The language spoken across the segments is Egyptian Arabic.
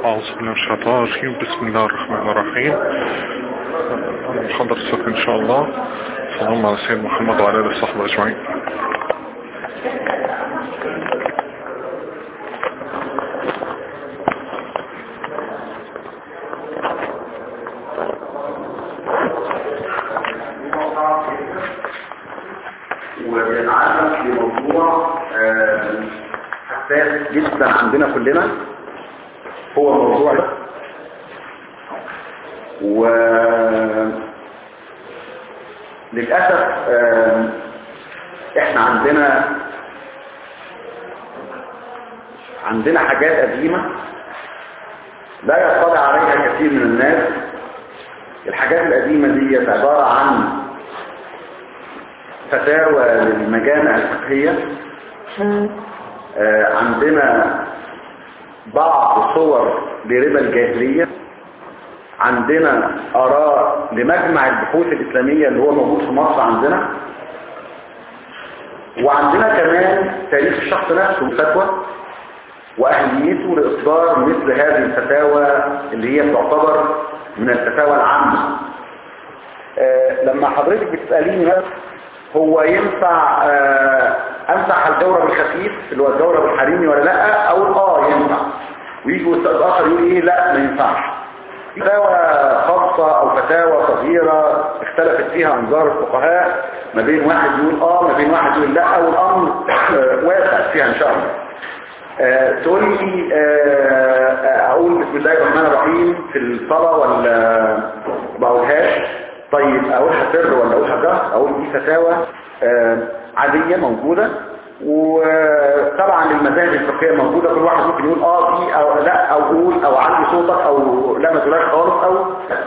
أعوذ بالله من الشيطان الرجيم بسم الله الرحمن الرحيم أنا محضر الصوت إن شاء الله صلى الله على سيدنا محمد وعلى آله وصحبه أجمعين وبنتعلم في موضوع آه، حساس جدا عندنا كلنا هو الموضوع ده و للأسف آه، احنا عندنا عندنا حاجات قديمة لا يطلع عليها كثير من الناس الحاجات القديمة دي عبارة عن فتاوى للمجامع الفقهية آه، عندنا بعض صور لربا الجاهلية عندنا آراء لمجمع البحوث الإسلامية اللي هو موجود في مصر عندنا وعندنا كمان تاريخ الشخص نفسه الفتوى وأهميته لإصدار مثل هذه الفتاوى اللي هي تعتبر من الفتاوى العامة آه، لما حضرتك بتسأليني بس هو ينفع آه، امسح الجورب الخفيف اللي هو الجورب الحريمي ولا لا او اه ينفع ويجي استاذ اخر يقول ايه لا ما ينفعش فتاوى خاصة او فتاوى صغيرة اختلفت فيها انظار الفقهاء ما بين واحد يقول اه ما بين واحد يقول لا والامر آه، واسع فيها ان شاء الله آه، تقول لي آه، اقول بسم الله الرحمن الرحيم في الصلاة ولا ما اقولهاش طيب اقولها سر ولا اقولها جهر اقول دي فتاوى آه، عادية موجودة وطبعا المذاهب الفقهية موجودة كل واحد ممكن يقول اه دي او لا او قول او علي صوتك او لا ما تقولهاش خالص او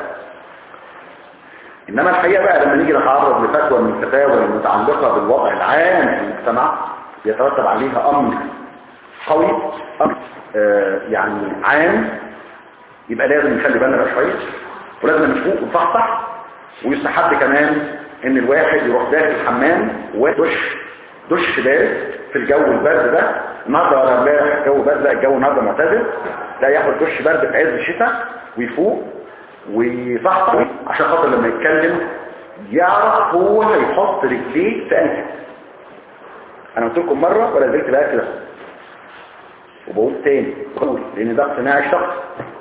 انما الحقيقة بقى لما نيجي نتعرض لفتوى من الفتاوى المتعلقة بالوضع العام في المجتمع يترتب عليها امر قوي امر آه، يعني عام يبقى لازم نخلي بالنا بقى شوية ولازم نشوف ونصحصح ويستحب كمان ان الواحد يروح داخل الحمام ودش دش بارد في الجو البرد ده النهارده ولا امبارح الجو برد لا الجو النهارده معتدل لا ياخد دش برد في عز الشتاء ويفوق ويصحصح عشان خاطر لما يتكلم يعرف هو هيحط رجليه في انهي انا قلت لكم مره ولا زلت بقى كده وبقول تاني بقول لان ده اقتناع الشخص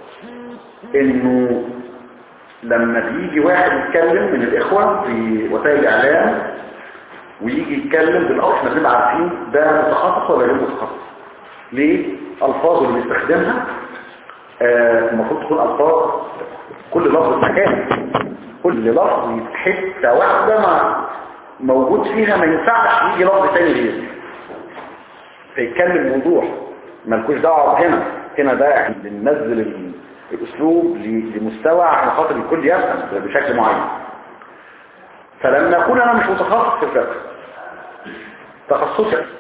انه لما بيجي واحد يتكلم من الإخوة في وسائل الإعلام ويجي يتكلم بالأصل احنا بنبقى عارفين ده متخصص ولا غير متخصص ليه؟ ألفاظه اللي بيستخدمها آه، المفروض تكون ألفاظ كل لفظ مكان كل لفظ حتة واحدة ما موجود فيها ما ينفعش يجي لفظ تاني غيره فيتكلم موضوع مالكوش دعوة هنا هنا ده احنا بننزل ال- الاسلوب ل- لمستوى عشان خاطر الكل يفهم بشكل معين فلما اكون انا مش متخصص في الفقه تخصصي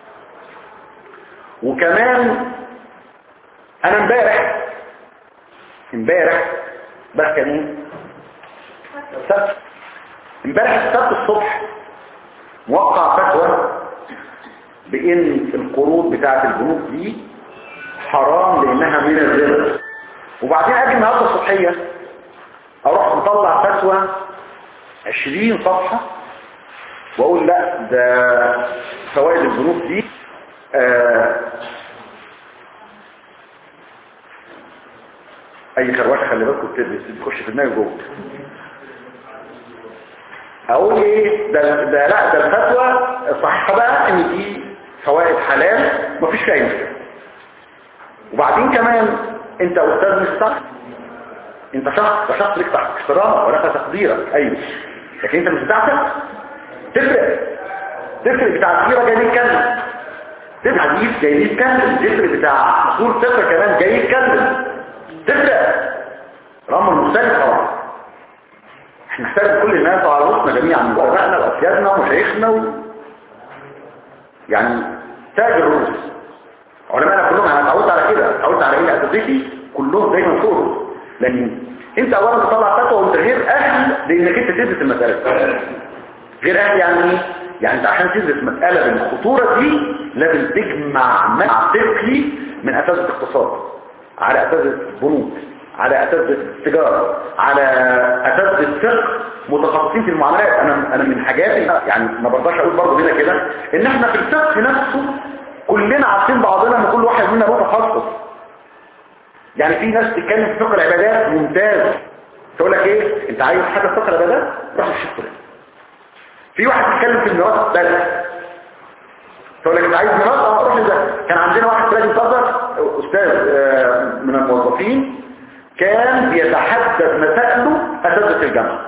وكمان انا امبارح امبارح بس كان ايه السبت امبارح السبت الصبح موقع فتوى بان القروض بتاعت البنوك دي حرام لانها من الربا وبعدين اجي النهارده الصبحيه اروح مطلع فتوى 20 صفحه واقول لا ده فوائد البنوك دي آه اي خرواشه خلي بالكم بت- بتخش في دماغي جوه اقول ايه ده ده لا ده الفتوى الصحيحه بقى ان دي فوائد حلال مفيش فيها أي مشكله وبعدين كمان انت استاذ مش صح انت شخص شخص لك احترامك ولك تقديرك ايوه لكن انت مش بتاعتك تفرق تفرق بتاع السيره جاي يتكلم تفرق حديث جاي يتكلم تفرق بتاع اصول فقه كمان جاي يتكلم تفرق الامر مختلف طبعا احنا نحترم كل الناس على رؤوسنا جميعا من ابائنا واسيادنا ومشايخنا و... يعني تاج الرؤوس علماءنا كلهم انا اتعودت على كده اتعودت على ايه اساتذتي كلهم دايما فوق لان انت اولا بتطلع فتوى وانت غير اهل لانك انت تدرس المساله غير اهل يعني ايه يعني انت عشان تدرس مساله بالخطوره دي لازم تجمع مع فقهي من اساس الاقتصاد على اساتذه البنوك على اساتذه التجاره على اساتذه الفقه متخصصين في المعاملات انا انا من حاجاتي يعني ما برضاش اقول برضه هنا كده ان احنا في الفقه نفسه كلنا عارفين بعضنا ان كل واحد منا له تخصص يعني في ناس تتكلم في فقه العبادات ممتاز تقول لك ايه انت عايز حاجه في فقه العبادات روح للشيخ فلان في واحد بيتكلم في الميراث بس تقول لك انت عايز ميراث اه روح لده كان عندنا واحد راجل صدر استاذ آه، من الموظفين كان بيتحدث مسائله اساتذه الجامعه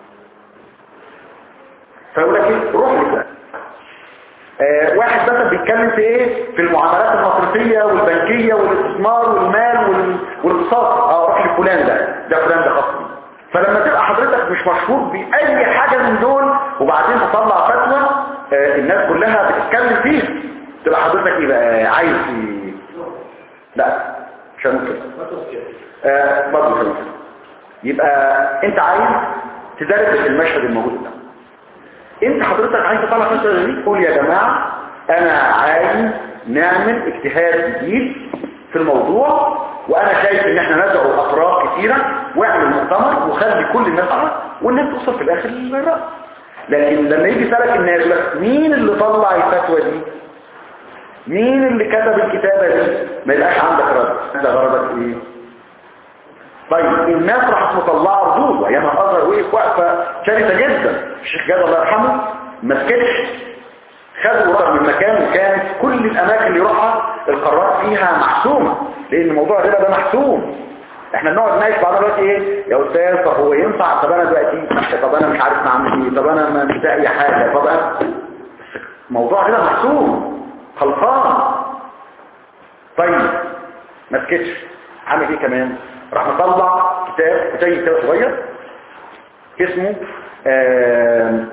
فيقول لك ايه روح لده آه، واحد مثلا بيتكلم في ايه في المعاملات المصرفيه والبنكيه والاستثمار والمال وال- والاقتصاد اه روح لفلان ده ده فلان ده خاص بيه. فلما تبقى حضرتك مش مشهور باي حاجه من دول وبعدين تطلع فتوى آه، الناس كلها بتتكلم فيها تبقى حضرتك ايه بقى عايز ايه لا مش هنقول كده آه، برضه مش هنقول كده يبقى انت عايز تدرس المشهد الموجود ده انت حضرتك عايز تطلع فتوى دي قول يا جماعه انا عايز نعمل اجتهاد جديد في الموضوع وانا شايف ان احنا ندعو اطراف كثيره واعمل مؤتمر وخلي كل الناس تعرف والناس توصل في الاخر للراي لكن لما يجي يسالك الناس يقول لك مين اللي طلع الفتوى دي مين اللي كتب الكتابه دي ما يبقاش عندك رد انت غرضك ايه طيب الناس راحت مطلعه ردود وايام الازهر وقف وقفه شرسه جدا الشيخ جاد الله يرحمه ما سكتش خدوا رقم من مكان وكانت كل الاماكن اللي يروحها القرارات فيها محسومه لان موضوع الربا ده محسوم احنا بنقعد نناقش بعض دلوقتي ايه يا استاذ طب هو ينفع طب انا دلوقتي طب انا مش عارف نعمل ايه طب انا ما مش لاقي حاجه طب انا موضوع كده محسوم خلصان طيب ما سكتش عامل ايه كمان راح مطلع كتاب زي كتاب صغير اسمه آم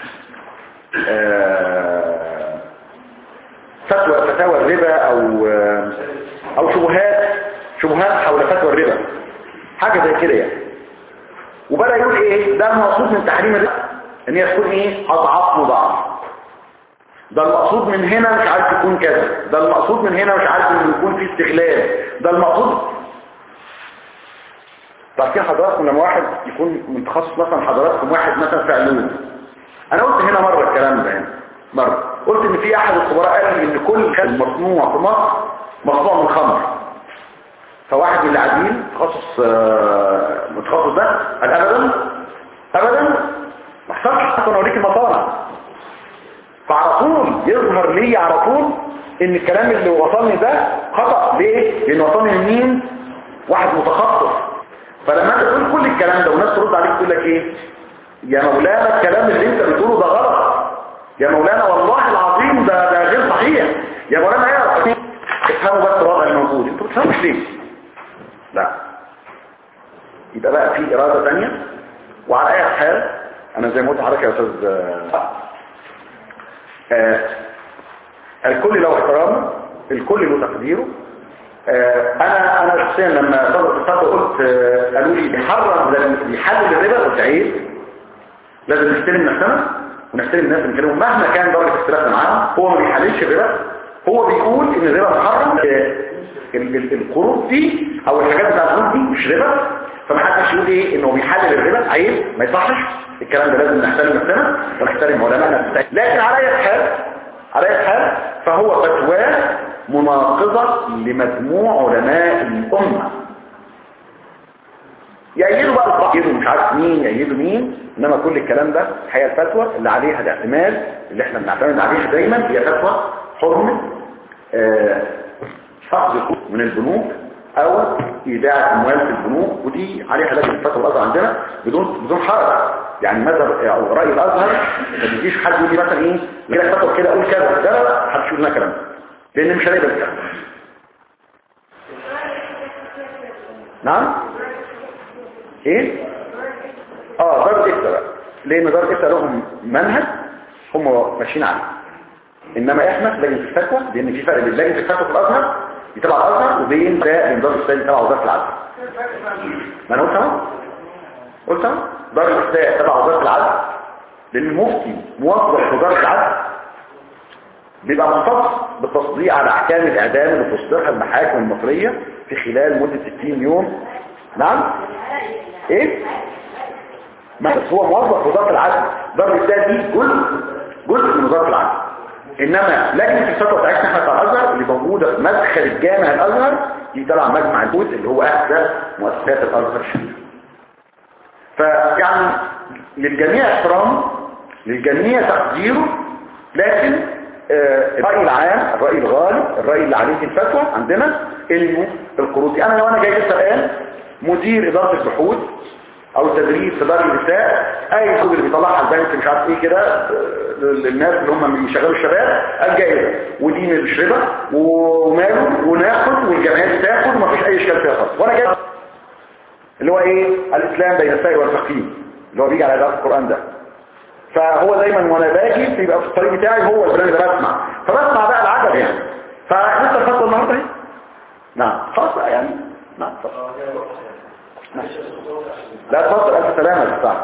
آم فتوى فتاوى الربا او آم او شبهات شبهات حول فتوى الربا حاجه زي كده يعني وبدا يقول ايه ده المقصود من تحريم الربا ان هي تكون ايه اضعاف مضاعف ده المقصود من هنا مش عارف يكون كذا ده المقصود من هنا مش عارف انه يكون في استغلال ده المقصود تعرفين حضراتكم لما واحد يكون متخصص مثلا حضراتكم واحد مثلا في علوم انا قلت هنا مرة الكلام ده هنا مرة قلت ان في احد الخبراء قال لي ان كل خل مصنوع في مصر مصنوع من خمر فواحد من اللي قاعدين تخصص آه، متخصص ده قال ابدا ابدا ما حصلش حتى انا اوريك المصانع فعلى طول يظهر لي على طول ان الكلام اللي وصلني ده خطأ ليه؟ لان وصلني من مين؟ واحد متخصص فلما انت تقول كل الكلام ده والناس ترد عليك تقول لك ايه يا مولانا الكلام اللي انت بتقوله ده غلط يا مولانا والله العظيم ده ده غير صحيح يا مولانا ايه افهموا بس الوضع الموجود انتوا بتفهموش ليه لا يبقى بقى في اراده ثانيه وعلى اي حال انا زي ما قلت لحضرتك يا استاذ آه، آه، الكل له احترامه الكل له تقديره آه، انا انا شخصيا لما صدرت الفتوى قلت آه، قالوا لي بيحرم لازم بيحلل الربا قلت عيب لازم نحترم نفسنا ونحترم الناس اللي بنتكلموا مهما كان درجه اختلافنا معاهم هو ما بيحللش الربا هو بيقول ان الربا محرم آه، ال- ال- القروض دي او الحاجات بتاعت القروض دي مش ربا فما حدش يقول ايه انه بيحلل الربا عيب ما يصحش الكلام ده لازم نحترم نفسنا ونحترم علمائنا لكن على اي حال على اي حال فهو فتواه مناقضة لمجموع علماء الأمة يأيدوا بقى البعض يأيدوا مش عارف مين يأيدوا مين إنما كل الكلام ده الحقيقة الفتوى اللي عليها الاعتماد اللي احنا بنعتمد عليها دايما هي فتوى حرمة آه، فقد الفلوس من البنوك او ايداع اموال في البنوك ودي عليها لجنه الفتوى الازهر عندنا بدون بدون حرج يعني مذهب او راي الازهر ما بيجيش حد يقول لي مثلا ايه لك فتوى كده اقول كذا لا لا لا محدش يقول لنا كلام لان مش هنقبل الكلام نعم ايه اه دار الإفتاء بقى لان دار الإفتاء لهم منهج هم ماشيين عليه انما احنا لجنه الفتوى لان في فرق بين لجنه الفتوى في الازهر دي تبع الازهر وبين ده بين دار الافتاء تبع وزاره العدل ما انا قلت اهو قلت اهو دار الافتاء تبع وزاره العدل لان المفتي موظف في وزاره العدل بيبقى مختص بالتصديق على احكام الاعدام اللي تصدرها المحاكم المصرية في خلال مدة 60 يوم نعم ايه ما بس هو موظف وزارة العدل دار الإفتاء دي جزء جزء من وزارة العدل انما لجنة الفتوى بتاعتنا احنا بتاع الازهر اللي موجودة في مدخل الجامع الازهر دي تبع مجمع البوت اللي هو احدى مؤسسات الازهر الشريف فيعني للجميع احترام للجميع تقديره لكن آه، الرأي العام الرأي الغالب الرأي اللي عليه الفتوى عندنا انه القروض انا لو انا جاي لسه الان مدير ادارة البحوث او التدريس في دار النساء اي كود اللي بيطلعها البنك مش عارف ايه كده آه، للناس اللي هم بيشغلوا الشباب الجائزه ودي مش ربا وماله وناخد والجمعيات تاخد ومفيش اي اشكال فيها خالص وانا جاي اللي هو ايه الاسلام بين السائل والفقيه اللي هو بيجي على اداره القران ده فهو دايما وانا باجي بيبقى في الطريق بتاعي هو البرنامج ده بسمع فبسمع بقى العجب يعني فلسه الفتوى النهارده اهي نعم خلاص بقى يعني نعم اتفضل. نعم. لا اتفضل الف سلامه يا استاذ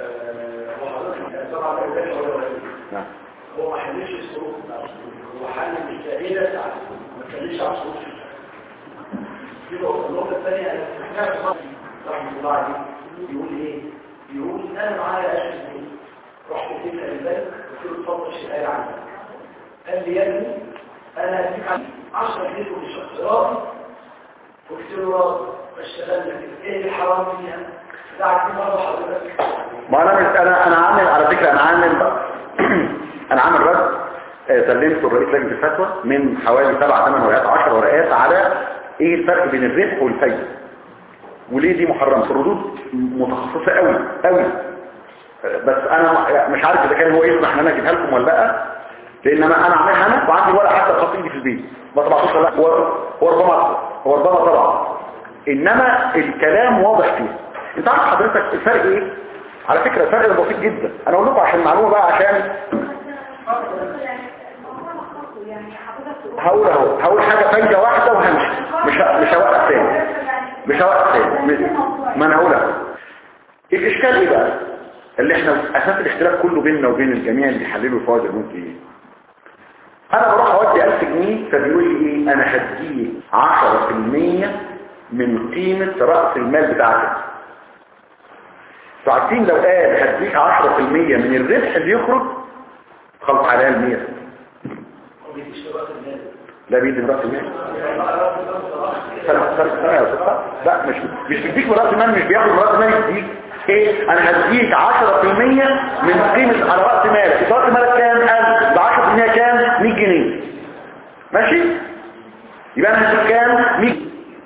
نعم هو ما حلش الظروف هو حل مستقبلة ما تخليش على الظروف دي نقطة النقطة الثانية أنا سمعتها في مصر رحمة الله عليه بيقول إيه؟ بيقول أنا معايا 10 جنيه رحت اديتها للبنك قلت له اتفضل شيل عندك قال لي يا ابني أنا هديك 10 جنيه كل شهر راضي قلت له راضي اشتغل لك إيه الحرام فيها؟ دعك مرة حضرتك ما انا مش انا انا عامل على فكره انا عامل انا عامل رد آه، سلمته لرئيس لجنه الفتوى من حوالي سبع ثمان ورقات 10 ورقات على ايه الفرق بين الربح والفايده وليه دي محرمه الردود متخصصه قوي قوي آه، بس انا مش عارف اذا كان هو يسمح ان انا اجيبها لكم ولا لا لان انا انا عاملها انا وعندي ورقه حتى خطيبي في البيت ما طبعتوش ولا لا هو هو ربما هو ربما طبعا انما الكلام واضح فيه انت عارف حضرتك الفرق ايه على فكرة الفرق بسيط جدا انا اقول لكم عشان معلومة بقى عشان هقول اهو هقول حاجة فايدة واحدة وهمشي مش ه- مش هوقف تاني مش هوقف تاني مش- ما انا هقول اهو الاشكال ايه بقى اللي احنا اساس الاختلاف كله بيننا وبين الجميع اللي بيحللوا الفوائد الممكن ايه انا بروح اودي 1000 جنيه فبيقول لي ايه انا هديه 10% من قيمة رأس المال بتاعتك فعارفين لو قال هديك 10% من الربح اللي يخرج خلص عليها المية لا بيدي من رأس المال سنة سنة سنة يا أستاذ لا مش مش بيديك من رأس المال مش بياخد من رأس المال يديك ايه انا هديك 10% من قيمة على رأس مالك رأس مالك كام 1000 ب 10% كام 100 جنيه ماشي يبقى انا هديك كام 100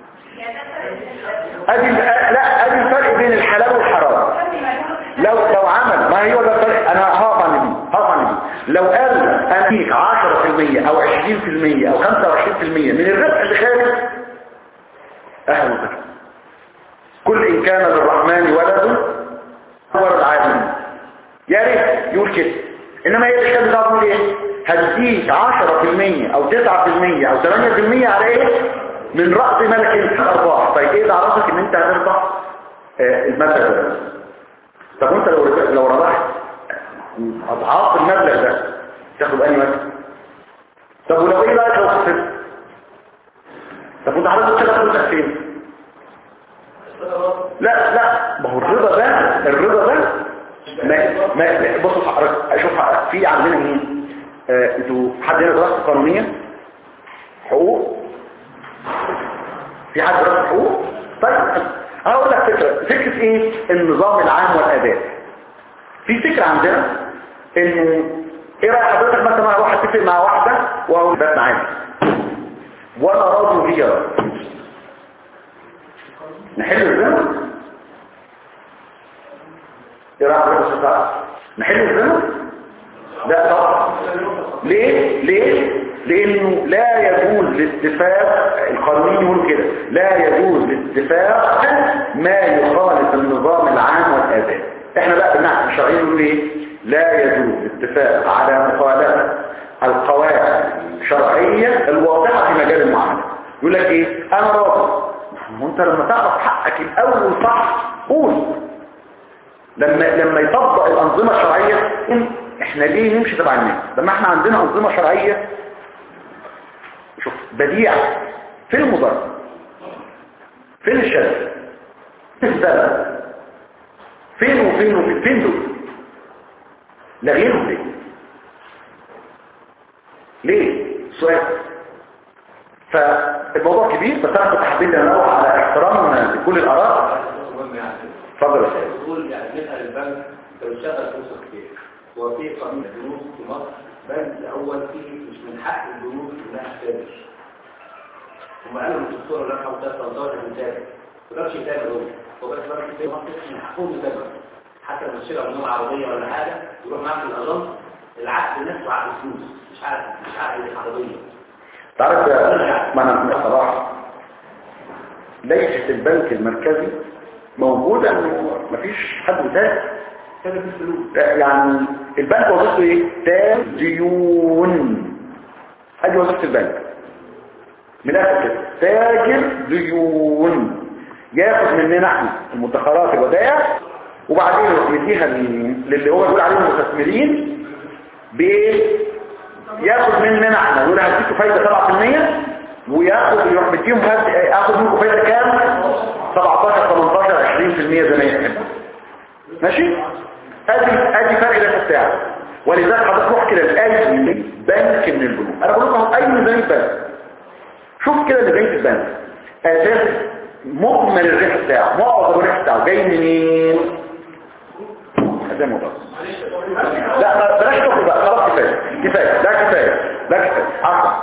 ادي لا ادي الفرق بين الحلال والحرام لو لو عمل ما هي ولا فرق انا هقف عن دي هقف عن دي لو قال انا اديك 10% او 20% او 25% من الربح اللي خارج اهلا وسهلا كل ان كان للرحمن ولد هو العالم يا ريت يقول كده انما هي الاشكال بتاعته تقول ايه هديك 10% او 9% او 8% على ايه من رأس مالك انت ارباح طيب ايه اللي عرفك ان انت هتربح آه المبلغ ده طب وانت لو لو ربحت اضعاف المبلغ ده تاخد انهي مبلغ طب ولو ايه بقى لو خسرت طب وانت حضرتك كده فلوسك فين لا لا ما هو الرضا ده الرضا ده ما ما بصوا حضرتك اشوف في عندنا مين آه انتوا حد هنا دراسه قانونيه حقوق في حد دراسه حقوق طيب هقول لك فكره فكره ايه النظام العام والاداء في فكره عندنا انه ايه رايك حضرتك مثلا اروح اتفق مع واحده واقول بات معاك وانا راضي بيها نحل الزمن ايه رايك حضرتك يا نحل الزمن لا طبعا ليه ليه لانه لا يجوز الاتفاق القانونيين يقولوا كده لا يجوز الاتفاق ما يخالف النظام العام والاداء احنا بقى بالنحو الشرعي نقول ايه لا يجوز الاتفاق على مخالفه القواعد الشرعيه الواضحه في مجال المعامله يقول لك ايه انا راضي ما هو انت لما تعرف حقك الاول صح قول لما لما يطبق الانظمه الشرعيه إن احنا ليه نمشي تبع الناس لما احنا عندنا انظمه شرعيه بديع فين المضر فين الشرف فين السبب فين وفين وفين فين دول لغيرهم ليه ليه سؤال فالموضوع كبير بس انا كنت حابين انوه على احترام لكل الاراء اتفضل يا سيدي تقول يعني نسأل البنك انت بتشغل فلوسك كتير هو في قانون البنوك في مصر بنك الاول فيه مش من حق البنوك انها تتابع هم قالوا للدكتور اللي انا حاولت استنطاق المتابع ما تقدرش يتابع هو هو بس بنك في مصر من حقهم يتابع حتى لما تشتري عموم عربيه ولا حاجه يروح معاك في الاجنس العقد نفسه عقد فلوس مش عقد مش عقد العربيه تعرف يا- ما انا بصراحه ليست البنك المركزي موجوده انه مفيش حد بيتابع تابع في الفلوس يعني البنك وظيفته ايه تام ديون ادي وظيفه البنك من الاخر كده تاجر ديون ياخد مننا احنا المدخرات الودائع وبعدين يروح يديها لل- للي هو يقول عليهم المستثمرين ب ياخد مننا احنا يقول هديكوا فايده 7% وياخد يروح مديهم هد- اخد منكم فايده كام 17 18 20% زي ما يحب ماشي ادي ادي فرق الاساس بتاعه ولذلك حضرتك روح كده لاي بنك من البنوك انا بقول لكم اهو اي ميزانيه بنك شوف كده ميزانيه البنك اساس مجمل الربح بتاعه معظم الربح بتاعه جاي منين هذا الموضوع لا ما بلاش تخرج بقى خلاص كفايه كفايه ده كفايه ده كفايه عفوا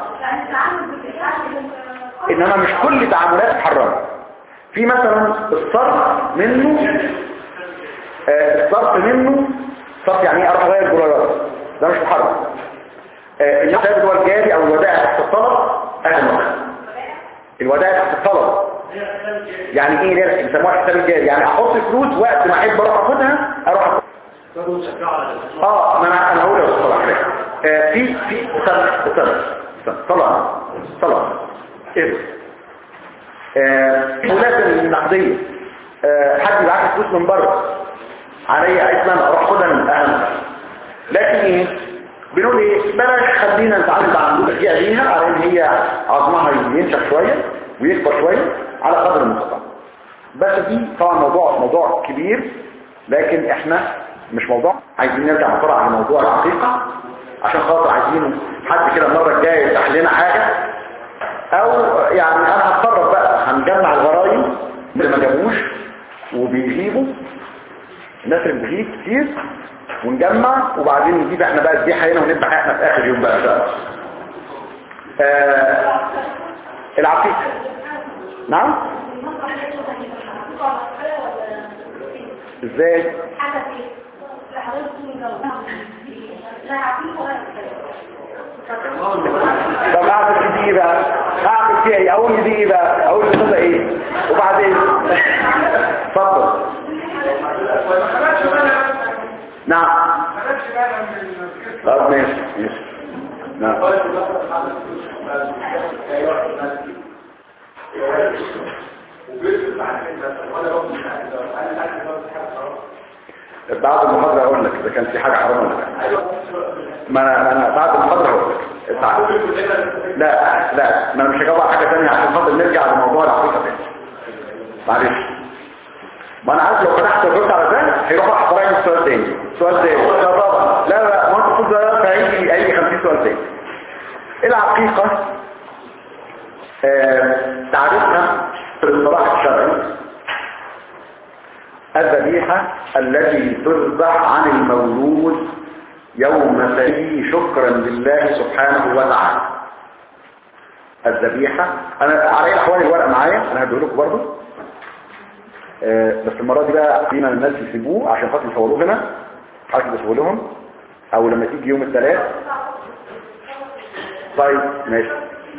انما مش كل تعاملات محرمه في مثلا الصرف منه آه، الصرف منه صرف يعني ايه اروح اغير دولارات ده مش محرم آه، الحساب اللي هو الجاري او الودائع تحت الطلب اهلا وسهلا الودائع تحت الطلب يعني ايه ده بيسموها حساب الجاري يعني احط فلوس وقت ما احب اروح اخدها اروح اخدها تقول شجعوا على الاسواق اه ما انا انا هقول لك طبعا آه في في استنى استنى استنى طلع طلع ايه آه ولازم النقديه آه حد يبعت لي فلوس من بره عليا عايز انا اروح اخدها من الاهل لكن ايه بنقول ايه بلاش خلينا نتعامل مع عندنا فيها ليها على ان هي عظمها ينشف شويه ويكبر شويه على قدر المستطاع بس دي طبعا موضوع موضوع كبير لكن احنا مش موضوع عايزين نرجع بسرعه لموضوع الحقيقه عشان خاطر عايزين حد كده المره الجايه يفتح لنا حاجه او يعني انا هتصرف بقى هنجمع الغرايم اللي ما جابوش وبيجيبوا الناس اللي بتجيب كتير ونجمع وبعدين نجيب احنا بقى الذبيحه هنا ونذبح احنا في اخر يوم بقى ده. آه العقيقه نعم ازاي طب اعمل دي ايه بقى اعمل فيها ايه اقول دي ايه بقى اقول لصدق ايه وبعدين اتفضل نعم طب ماشي ماشي نعم بعد المحاضرة اقول لك اذا كان في حاجة حرام ولا لا ما انا ما انا بعد المحاضرة اقول لك تعال. لا لا ما انا مش هجاوب على حاجة تانية عشان خاطر نرجع لموضوع العقيقة تاني معلش ما انا عارف لو فتحت الرد على ده هيروح راح قرايب السؤال تاني سؤال تاني لا طبعا لا لا ما انت المفروض ده في اي اي 50 سؤال تاني العقيقة آه، تعريفها في الاصطلاح الشرعي الذبيحة التي تذبح عن المولود يوم فيه شكرا لله سبحانه وتعالى الذبيحة انا علي احوال الورق معايا انا هديه لكم برضه آه، بس المرة دي بقى فينا الناس يسيبوه عشان خاطر يصوروه هنا حاجة يصوروا لهم او لما تيجي يوم الثلاث طيب ماشي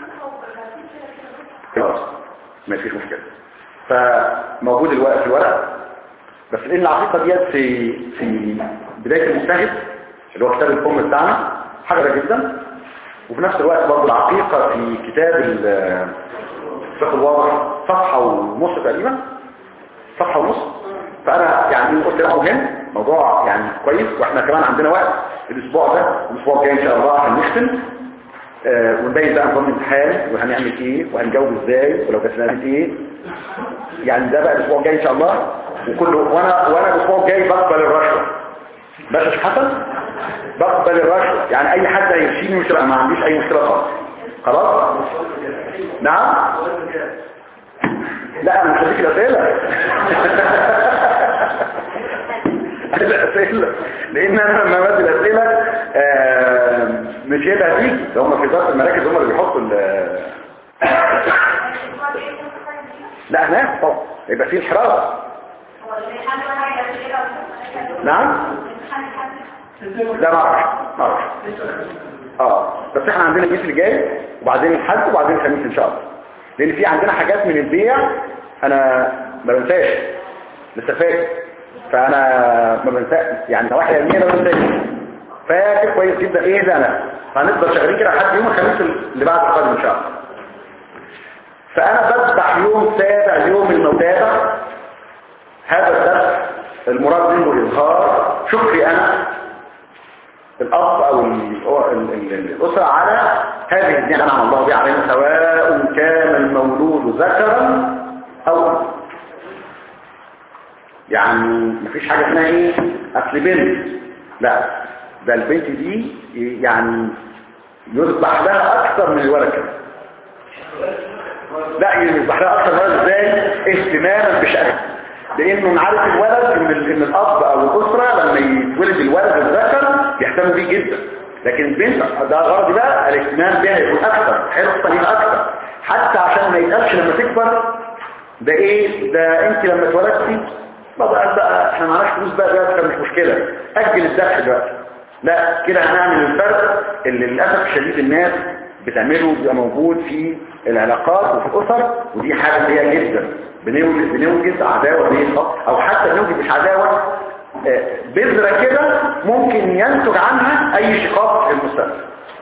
خلاص ما فيش مشكلة فموجود الورق في الورق بس لان العقيقة ديت في في بداية المجتهد اللي هو كتاب الام بتاعنا حاجة جدا وفي نفس الوقت برضه العقيقة في كتاب ال- الفقه الواضح صفحة ونص تقريبا صفحة ونص فانا يعني قلت له مهم موضوع يعني كويس واحنا كمان عندنا وقت الاسبوع ده الاسبوع الجاي ان شاء الله هنختم آه، ونبين بقى نظام الامتحان وهنعمل ايه وهنجاوب ازاي ولو جات لنا ايه يعني ده بقى الاسبوع الجاي ان شاء الله وكله وانا وانا الاسبوع الجاي بقبل الرشوه باشا شيخ حسن بقبل الرشوه يعني اي حد هيمشيني مش ما عنديش اي مشكله خالص خلاص نعم لا انا مش هديك الاسئله الاسئله لان انا لما بدي الاسئله آه، مش هي اللي هتيجي ده هم في اداره المراكز هم اللي بيحطوا ال- لا هناك طبعا يبقى في انحراف نعم لا ما اعرفش ما اعرفش اه بس احنا عندنا الجيش اللي جاي وبعدين الحد وبعدين الخميس ان شاء الله لان في عندنا حاجات من البيع انا ما بنساش لسه فاكر فانا ما بنساش يعني نواحي علميه ما بنساش فاكر كويس جدا ايه ده انا هنفضل شغالين كده لحد يوم الخميس اللي بعد القادم ان شاء الله فانا بذبح يوم سابع يوم المتابع هذا الدرس المراد منه اظهار شكري انا الأب أو ال- ال- ال- الأسرة على هذه النعمة نعم الله بها علينا سواء كان المولود ذكرا أو أنثى. يعني مفيش حاجة اسمها ايه أصل بنت لا ده البنت دي يعني يذبح لها أكثر من الولد كمان. لا يذبح لها أكثر من الولد ازاي اهتماما بشأنها لانه نعرف الولد ان ال- ان الاب او الاسره لما يتولد الولد الذكر يهتموا بيه جدا لكن البنت ده غرض بقى الاهتمام بها يكون اكثر حرصا ليها اكثر حتى عشان ما يتقالش لما تكبر ده ايه ده انت لما اتولدتي ما بقى بقى احنا معناش فلوس بقى دلوقتي مش مشكله اجل الذبح دلوقتي لا كده هنعمل الفرق اللي للاسف الشديد الناس بتعمله بيبقى موجود في العلاقات وفي الاسر ودي حاجه سيئه جدا بنولد بنوجد عداوه بين او حتى بنوجد مش عداوه آه، بذره كده ممكن ينتج عنها اي شقاق في المستقبل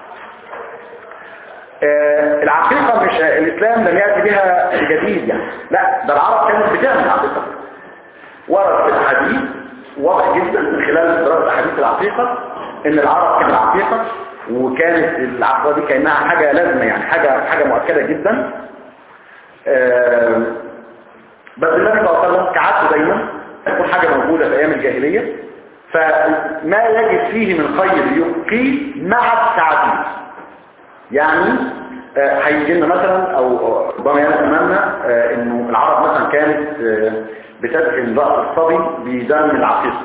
آه، العقيقة مش الإسلام لم يأتي بها جديد يعني لا ده العرب كانت بتعمل عقيقة ورد في الحديث واضح جدا من خلال دراسة حديث العقيقة ان العرب كانت عقيقة وكانت العقيقة دي كأنها حاجة لازمة يعني حاجة حاجة مؤكدة جدا آه، بس النبي صلى الله عليه وسلم كعادته دايما تكون حاجة موجودة في أيام الجاهلية فما يجد فيه من خير يبقيه مع التعديل يعني آه، هيجي لنا مثلا او أو ربما يتمنى آه، انه العرب مثلا كانت آه، بتدفن رأس الصبي بدم العقيقة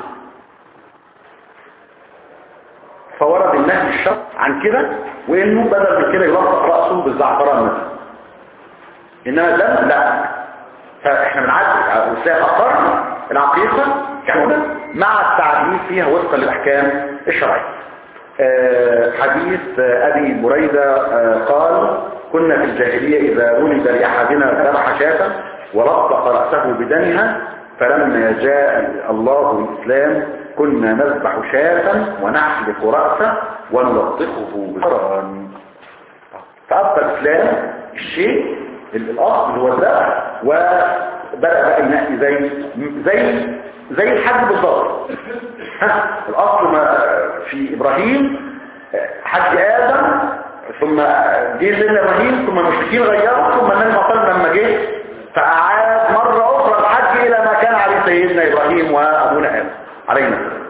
فورد النهي الشرط عن كده وانه بدل من كده يلطخ رأسه بالزعفران مثلا انما الدم لا فاحنا بنعدل وسائل اقر العقيقة كهنا مع التعديل فيها وفقا للاحكام الشرعيه آه، حديث آه، أبي بريدة آه، قال كنا في الجاهلية إذا ولد لأحدنا ذبح شاة ولطق رأسه بدمها فلما جاء الله الإسلام كنا نذبح شاة ونحلق رأسه ونلطخه بالقرآن فأبقى الإسلام الشيء الأصل هو الذبح وبدأ بقى ينقي زي زي زي الحج بالظبط ها، الأصل ما في إبراهيم حج آدم ثم جه سيدنا إبراهيم ثم المشركين غيروا ثم النبي صلى الله عليه وسلم لما جه فأعاد مرة أخرى الحج إلى ما كان عليه سيدنا إبراهيم وأبونا آدم علينا السلام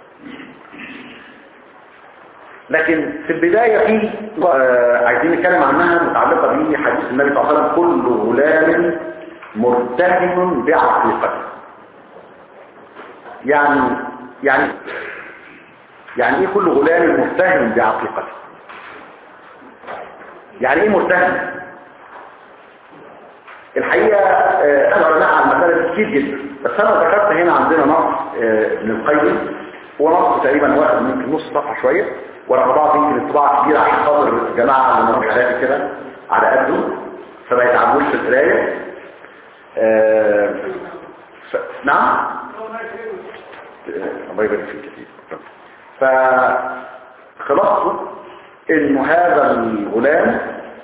لكن في البداية في آه، عايزين نتكلم عنها متعلقة بحديث النبي صلى الله عليه وسلم كل غلام مرتهن بعقيقته يعني يعني يعني ايه كل غلام مرتهن بعقيقته يعني ايه مرتهن الحقيقة آه، انا علماء على المسألة دي كتير جدا بس انا ذكرت هنا عندنا نص آه، ابن القيم هو نص تقريبا واحد ممكن نص صفحة شوية ورا بعض يمكن الطباعة كبيرة عشان خاطر الجماعة اللي مروا حالاتي كده على قده فما يتعبوش في القراية آه، ف... نعم آه، الله يبارك فيك كتير فخلاصه انه هذا الغلام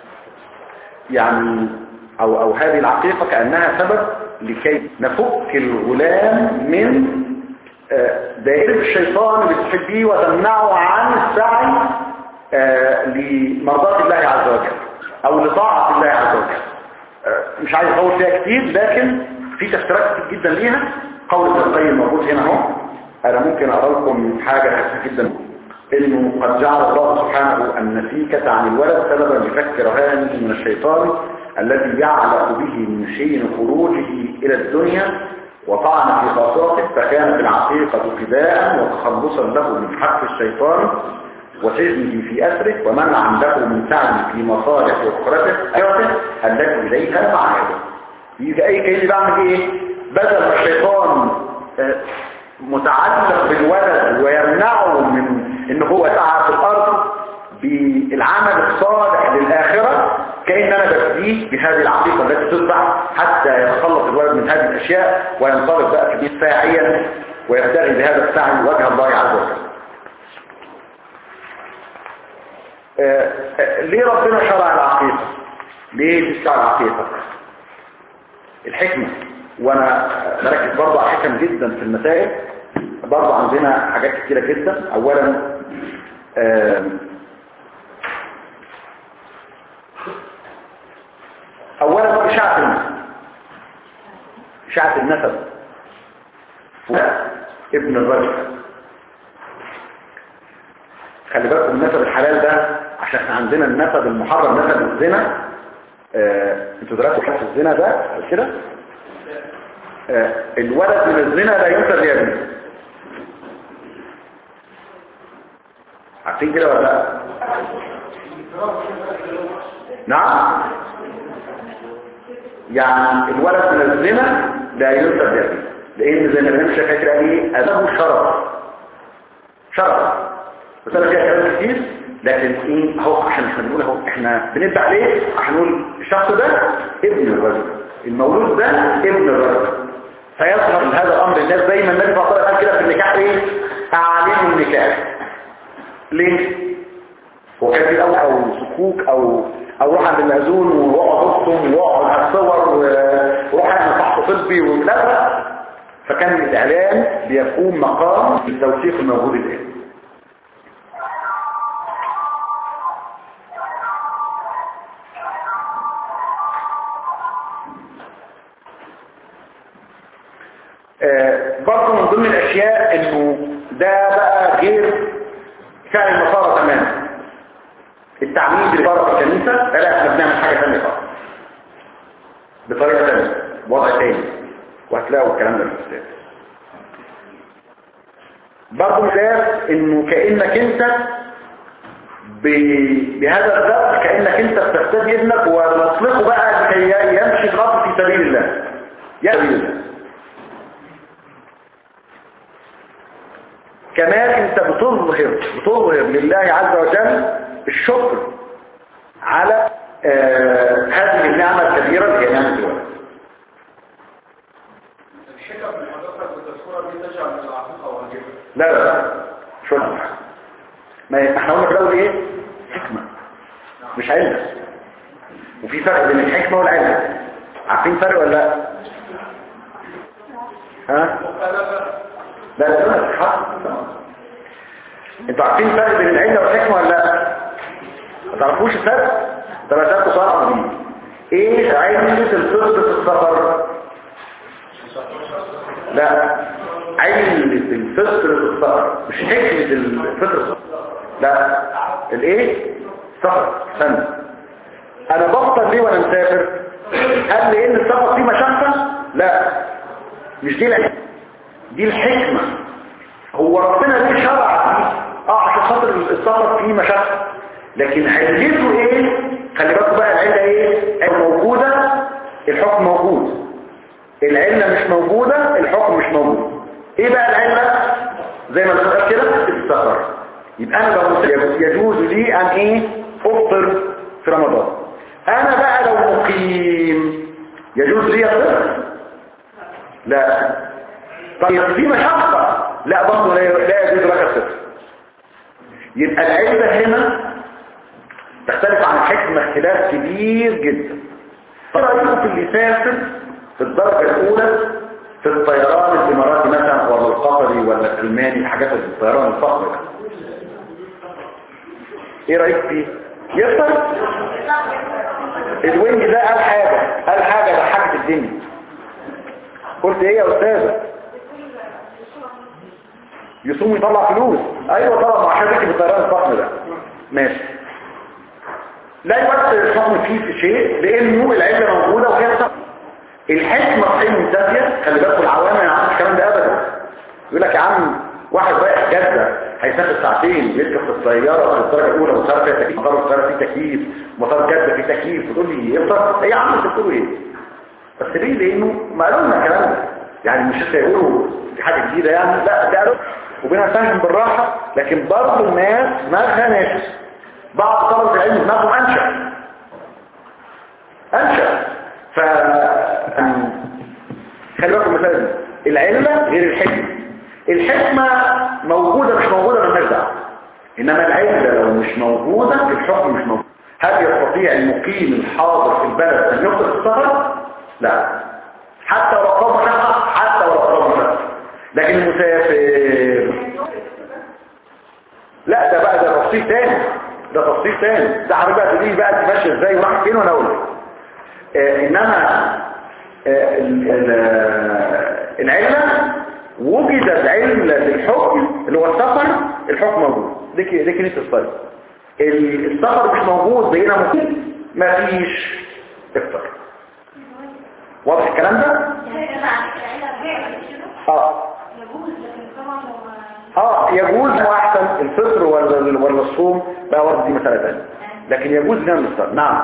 يعني او او هذه العقيقة كأنها سبب لكي نفك الغلام من آه، دائرة الشيطان اللي تحبيه وتمنعه عن السعي آه، لمرضاة الله عز وجل او لطاعة الله عز وجل آه، مش عايز اطول فيها كتير لكن في تفسيرات كتير جدا ليها قول ابن القيم موجود هنا اهو انا ممكن اقرا لكم حاجه خفيفه جدا انه قد جعل الله سبحانه النسيكة عن الولد سببا لفك رهانه من الشيطان الذي يعلق به من حين خروجه الى الدنيا وطعن في خاطرته فكانت العقيقة فداء وتخلصا له من حق الشيطان وسجنه في أسره ومنعا له من سعيه في مصالح أخرته أخرته التي إليها معاده يجي أي كأني بعمل إيه بدل ما الشيطان آه، متعلق بالولد ويمنعه من ان هو يسعى في الارض بالعمل الصالح للآخرة كأن أنا ببديه بهذه العقيقة التي تذبح حتى يتخلص الولد من هذه الأشياء وينطلق بقى كبير ساعيا ويبتغي بهذا السعي وجه الله عز وجل آه، آه، ليه ربنا شرع العقيقة ليه تشرع العقيقة الحكمة وانا بركز برضه على الحكم جدا في المسائل برضه عندنا حاجات كتيرة جدا اولا آم، اولا اشاعة النسب اشاعة النسب ابن الرجل خلي بالكم النسب الحلال ده عشان احنا عندنا النسب المحرم نسب الزنا آه، انتوا درستوا حاجه الزنا ده قبل كده آه، الولد من الزنا لا ينسب لابنه عارفين كده ولا لا نعم يعني الولد من الزنا لا ينسب لابنه لان زي ما الامام الشافعي كده قال ايه اداه شرف شرف بس انا فيها كلام كتير لكن ايه اهو عشان احنا بنقول اهو احنا بندعي عليه عشان نقول الشخص ده ابن الرجل المولود ده ابن الرجل فيظهر هذا الامر الناس زي ما النبي صلى الله عليه وسلم قال كده في النكاح ايه اعلنوا النكاح ليه هو كان في الاول او سكوك او او روح عند المأذون واقعد اصطم واقعد على الصور و- وروح اعمل فحص طبي ولا لا فكان الاعلان بيقوم مقام التوثيق الموجود الان آه، برضه من ضمن الاشياء انه ده بقى غير فعل النصارى تماما التعميد اللي بره في الكنيسه لا احنا بنعمل حاجه ثانيه خالص بطريقه ثانيه وضع ثاني وهتلاقوا الكلام ده في الكتاب برضه مثال انه كانك انت ب- بهذا الذبح كانك انت بتفتدي ابنك وتطلقه بقى لكي يمشي الارض في سبيل الله يا سبيل الله كمان انت بتظهر بتظهر لله عز وجل الشكر على آه هذه النعمة الكبيرة اللي هي نعمة الولد الحكم اللي حضرتك بتذكرها دي تجعل من العقيقة واجبة لا لا لا شكر ما احنا قلنا في الاول ايه حكمة مش علة وفي فرق بين الحكمة والعلة عارفين فرق ولا لا ها لا لا لا حق انتوا عارفين الفرق بين العلة والحكمة ولا لا ما تعرفوش الفرق طب اسالكم سؤال عظيم ايه علة الفطر في السفر لا علة الفطر في السفر مش حكمة الفطر في السفر لا الايه سفر استنى انا بفطر ليه وانا مسافر هل لان السفر فيه مشقة لا مش دي الحكمة دي الحكمة هو ربنا ليه شرع دي اه عشان خاطر السفر فيه مشقة لكن علته ايه خلي بالكم بقى العلة ايه العلة موجودة الحكم موجود العلة مش موجودة الحكم مش موجود ايه بقى العلة زي ما السؤال كده السفر يبقى انا لو يجوز لي ان ايه افطر في رمضان انا بقى لو مقيم يجوز لي افطر لا طيب في مشقة لا برضه لا لا يجوز لك الصفر يبقى العلة هنا تختلف عن الحكمة اختلاف كبير جدا ايه رأيكم في اللي يسافر في الدرجة الأولى في الطيران الإماراتي مثلا ولا القطري ولا الألماني الحاجات الطيران الفخر ده ايه رايك فيه يفطر الوينج ده قال حاجة قال حاجة ضحكت الدنيا قلت ايه يا استاذة يصوم يطلع فلوس ايوه طبعا ما عشان تكتب الطيران الفخم ده ماشي لا يؤثر الحكم فيه في شيء لانه العله موجوده وهي صح الحكمه صحيح منتفيه خلي بالكم العوام ما يعرفوش الكلام ده ابدا يقول لك يا عم واحد رايح جده هيسافر ساعتين يركب في الطياره في الدرجه الاولى مطار فيها تكييف مطار القاهره فيه تكييف مطار جده فيه تكييف وتقول لي يفطر ايه يا عم انت بتقولوا ايه بس ليه لانه ما قالوا لنا الكلام ده يعني مش لسه يقولوا دي حاجه جديده يعني لا ده قالوا وبينا فاهم بالراحه لكن برضه الناس دماغها ناشف بعض طلبه العلم دماغهم انشا انشا ف خلي بالكم مثلا العلة غير الحكمة الحكمة موجودة مش موجودة من دعوه إنما العلة لو مش موجودة الحكم مش موجود هل يستطيع المقيم الحاضر في البلد أن يخطئ في السفر؟ لا حتى لو قام شخص حتى لو قام شخص لكن المسافر لا ده بقى ده تفصيل تاني ده تفصيل تاني ده حضرتك بقى تقولي بقى انت ماشيه ازاي وراح فين وانا اقول لك آه انما آه ال- ال- آه، العله وجدت علة للحكم اللي هو السفر الحكم موجود دي ك- دي كنيسة الصيد ال- السفر مش موجود بقينا ممكن مفيش افطر واضح الكلام ده؟ اه اه يجوز واحسن الفطر ولا ولا الصوم بقى ورد دي مسألة تانية لكن يجوز جنب الفطر نعم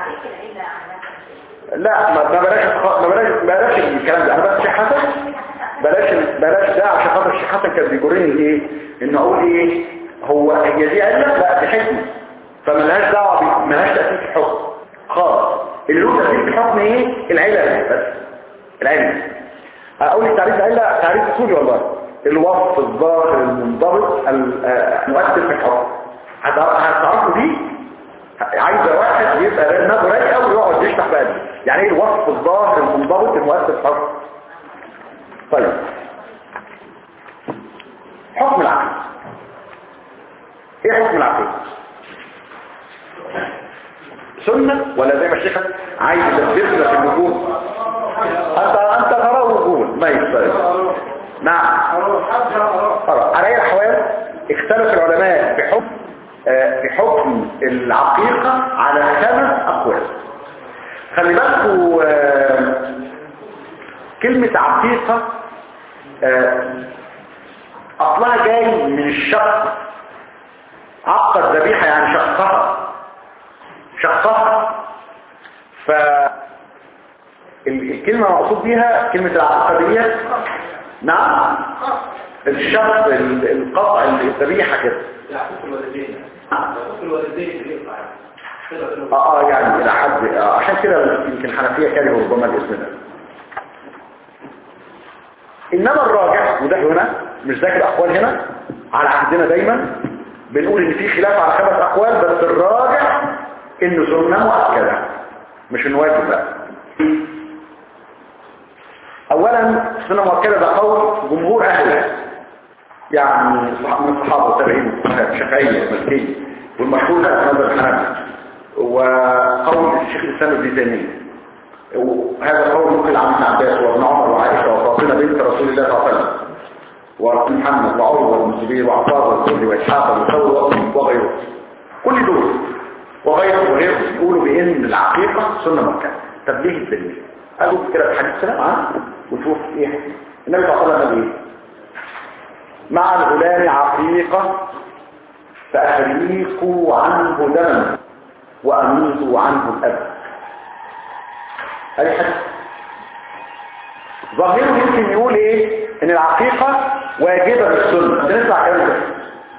لا ما ما بلاش ما بلاش بلاش الكلام ده انا بس شيخ حسن بلاش بلاش ده عشان خاطر الشيخ حسن كان بيجرني الايه ان اقول ايه هو هي دي علة لا دي حكمه فملهاش دعوه بي- ملهاش تاثير في الحكم خالص اللي له تاثير في الحكم ايه العلة بس العلة اقول لك تعريف العلة تعريف اصولي والله الوصف الظاهر المنضبط ال- آه، المؤثر في الحكم هت- هتعرفوا دي عايزه واحد يبقى دماغه رايقه ويقعد يشرح بقى دي يعني ايه الوصف الظاهر المنضبط المؤثر في الحكم طيب حكم العقل ايه حكم العقل سنة ولا زي ما الشيخ عايز يدبر لك النجوم انت انت ترى وجود ما يستطيع نعم خلاص على اي الاحوال اختلف العلماء في حكم آه، في حكم العقيقة على خمس اقوال خلي بالكوا آه، كلمة عقيقة آه، اصلها جاي من الشق عقد ذبيحة يعني شقها شقها ف ال- الكلمة مقصود بيها كلمة العقيقة دي نعم الشق ال- القطع الذبيحة كده يعقوب الوالدين يعقوب الوالدين اللي يقطع كده كده. اه اه يعني الى حد آه عشان كده يمكن الحنفيه كرهوا ربما الاسم ده انما الراجح وده هنا مش ذاكر اقوال هنا على عهدنا دايما بنقول ان في خلاف على خمس اقوال بس الراجح انه سنه مؤكده مش انه واجب بقى اولا سنه مؤكده ده قول جمهور اهلها يعني صح- من الصحابه والتابعين الشافعيه والمالكيه والمشهور ده مذهب الحنفي وقول الشيخ الاسلام ابن تيميه وهذا قول نقل عن ابن عباس وابن عمر وعائشه وفاطمه بنت رسول الله صلى الله عليه وسلم ومحمد وعروه وابن الزبير وعطاء والزهري واسحاق والثور وغيره كل دول وغيره وغيره يقولوا بان العقيقه سنه مكه طب ليه الدليل؟ قالوا كده في حديث سلام عنه وشوف ايه النبي صلى الله عليه وسلم قال ايه؟ مع الغلام عقيقة فأحريقوا عنه دما وأميتوا عنه الأب هذه حديث ظاهره يمكن يقول ايه ان العقيقة واجبة بالسنة نسمع كلام ده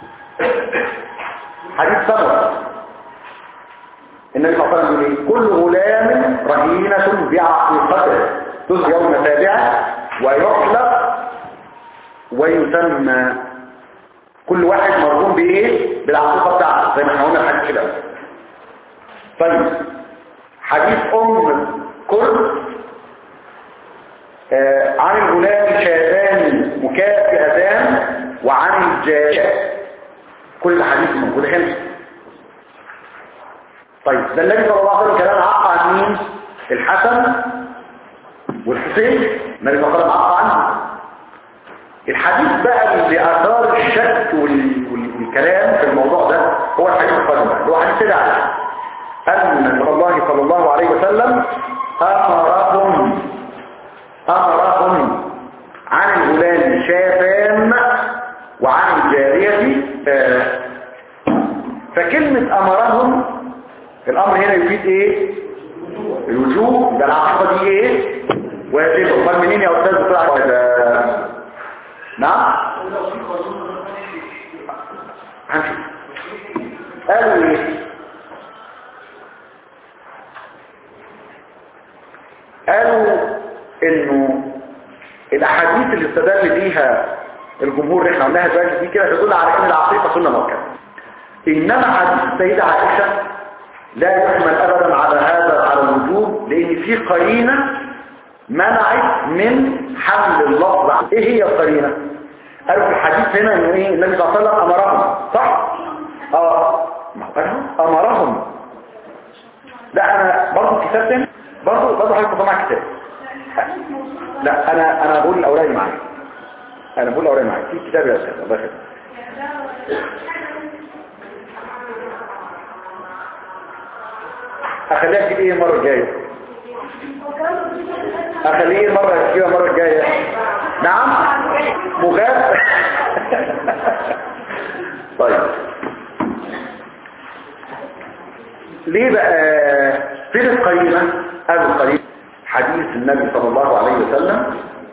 حديث سمر النبي صلى الله عليه وسلم يقول ايه كل غلام رهينة بعقيقته تز يوم سابعة ويحلق ويسمى كل واحد مرغوم بايه بالعقيقه بتاعته زي ما احنا قلنا الحديث كده طيب حديث ام كرد آه عن الغلام شاتان مكافئتان وعن الجارية كل حديث موجود هنا طيب ده النبي صلى الله عليه وسلم كان عق عن مين الحسن والحسين النبي صلى الله عليه وسلم عق عنه الحديث بقى اللي اثار الشك وال- وال- والكلام في الموضوع ده هو الحديث القادم بقى، اللي هو حديث سيدنا عائشة ان رسول الله صلى الله عليه وسلم امرهم امرهم عن الغلام شافان وعن الجارية آه، فكلمة امرهم الامر هنا يفيد ايه الوجوب ده العقيقة دي ايه واجب امال منين يا استاذ بتاع ده نعم هنشوف قالوا ايه قالوا انه الاحاديث اللي استدل بيها الجمهور اللي احنا قلناها دلوقتي دي كده تدل على ان العقيقه سنه مؤكده انما حديث السيده عائشه لا يحمل ابدا على هذا على الوجوب لان في قرينه منعت من حمل اللفظ عن- ايه هي القرينه قالوا في الحديث هنا انه ايه النبي صلى الله عليه وسلم امرهم صح اه ما هو قالهم امرهم لا انا برضه الكتاب تاني برضه برضه حضرتك طبعا كتاب لا انا انا بقول الاوراق معايا انا بقول الاوراق معايا في كتاب يا استاذ الله يخليك اخليها تجيب ايه المره الجايه اخليه ايه المره تجيبها المره الجايه نعم مغاب طيب ليه بقى فين القرينه هذا القرينه حديث النبي صلى الله عليه وسلم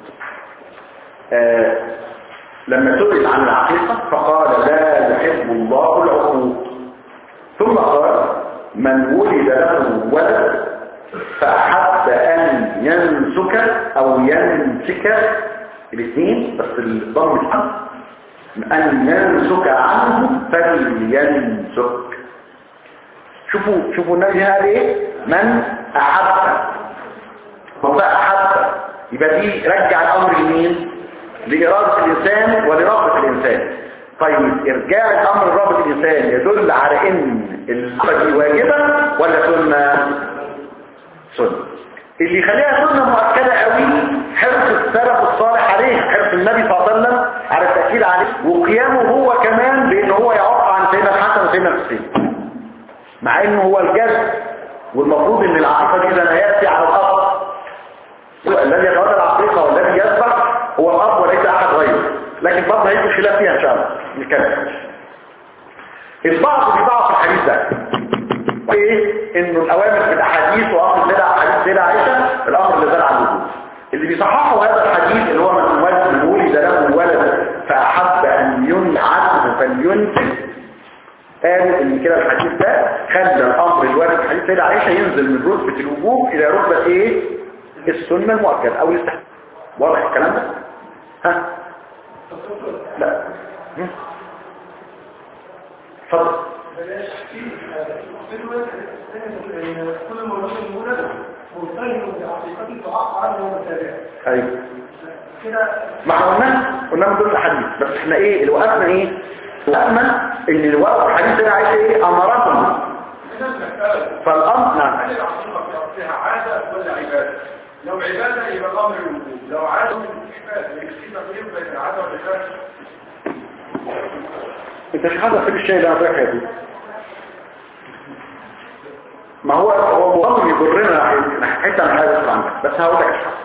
آه لما سئل عن العقيقة فقال لا يحب الله العقوق ثم قال من ولد له ولد فأحب أن ينسك أو ينسك الاثنين بس الضم الحق أن ينسك عنه فلينسك شوفوا شوفوا النبي قال ايه من أحب وبقى أحب يبقى دي رجع الأمر لمين لإرادة الإنسان ولرغبة الإنسان طيب إرجاع الأمر لرغبة الإنسان يدل على إن الأمر دي واجبة ولا سنة سنة اللي يخليها سنة مؤكدة قوي حرص السلف الصالح عليه حرص النبي صلى الله عليه وسلم على التأكيد عليه وقيامه هو كمان بأن هو يعق عن سيدنا الحسن وسيدنا الحسين مع انه هو الجد والمفروض ان العقيقة دي لا يأتي على الأرض الذي يتولى العقيقة والذي يذبح هو الأب وليس أحد غيره لكن برضه هيكون خلاف فيها إن شاء الله نتكلم البعض بيضعف الحديث ده ايه انه الاوامر في الاحاديث وامر زي حديث سيدة عائشة الامر اللي زال على الوجود اللي بيصححوا هذا الحديث اللي هو من ولد من ولد له ولد فاحب ان ينهى عنه فلينتج قالوا ان كده الحديث ده خلى الامر الوارد في حديث سيدة عائشة ينزل من رتبة الوجوب الى رتبة ايه السنة المؤكدة او الاستحباب واضح الكلام ده ها لا هم؟ اتفضل كل ما يوصل المولد مرتهن بعقيقته تعق عنه ومتابعه ايوه كده ما احنا قلنا قلنا من ضمن الحديث بس احنا ايه اللي وقفنا ايه وقفنا ان اللي وقف الحديث ده عايز ايه امرهم فالامر نعم هل العقيقة فيها عادة ولا عبادة؟ لو عبادة يبقى الأمر الوجوب، لو عادة عبادة يكفي تقريب بين العادة والعبادة. انت مش حاضر في الشيء اللي انا فاكر يا ابني. ما هو هو مصمم يضرنا ناحية- ناحية حته انا عايز اسمع عنك بس هقول لك اشرح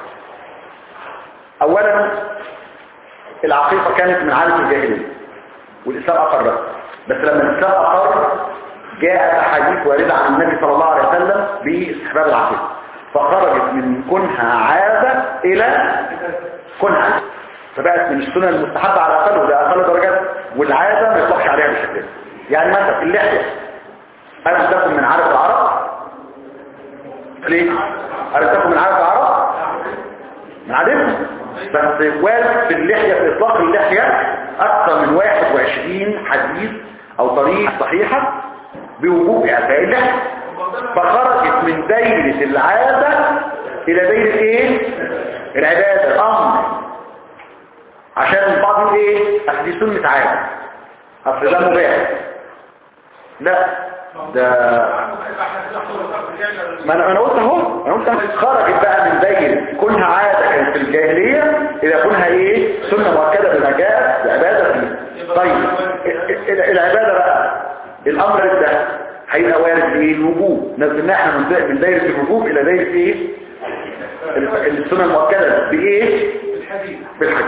اولا العقيقه كانت من عاده الجاهليه والاسلام اقرها بس لما الاسلام اقر جاءت احاديث وارده عن النبي صلى الله عليه وسلم باستحباب العقيقه فخرجت من كونها عاده الى كونها فبقت من السنن المستحبه على الاقل وده اقل درجات والعاده ما يطلقش عليها بالشكل ده يعني مثلا اللحيه ألم تكن من عادة العرب ليه؟ ألم تكن من عادة العرب من عادتهم بس وارد في اللحية في إطلاق اللحية أكثر من 21 حديث أو طريق صحيحة بوجوب إعفاء اللحية فخرجت من دايرة العادة إلى دايرة إيه؟ العبادة الأمر عشان البعض يقول إيه؟ أصل دي سنة عادة أصل ده مباح لا ده ما انا انا قلت اهو انا قلت أهو. خرجت بقى من دايره كونها عاده كانت في الجاهليه الى كونها ايه سنه مؤكده بما جاء بعباده فيه طيب ال- ال- العباده بقى الامر ده هيبقى وارد بايه الوجوب نزلناه احنا من دا- من دايره الوجوب الى دايره ايه ال- السنه المؤكده بايه بالحديث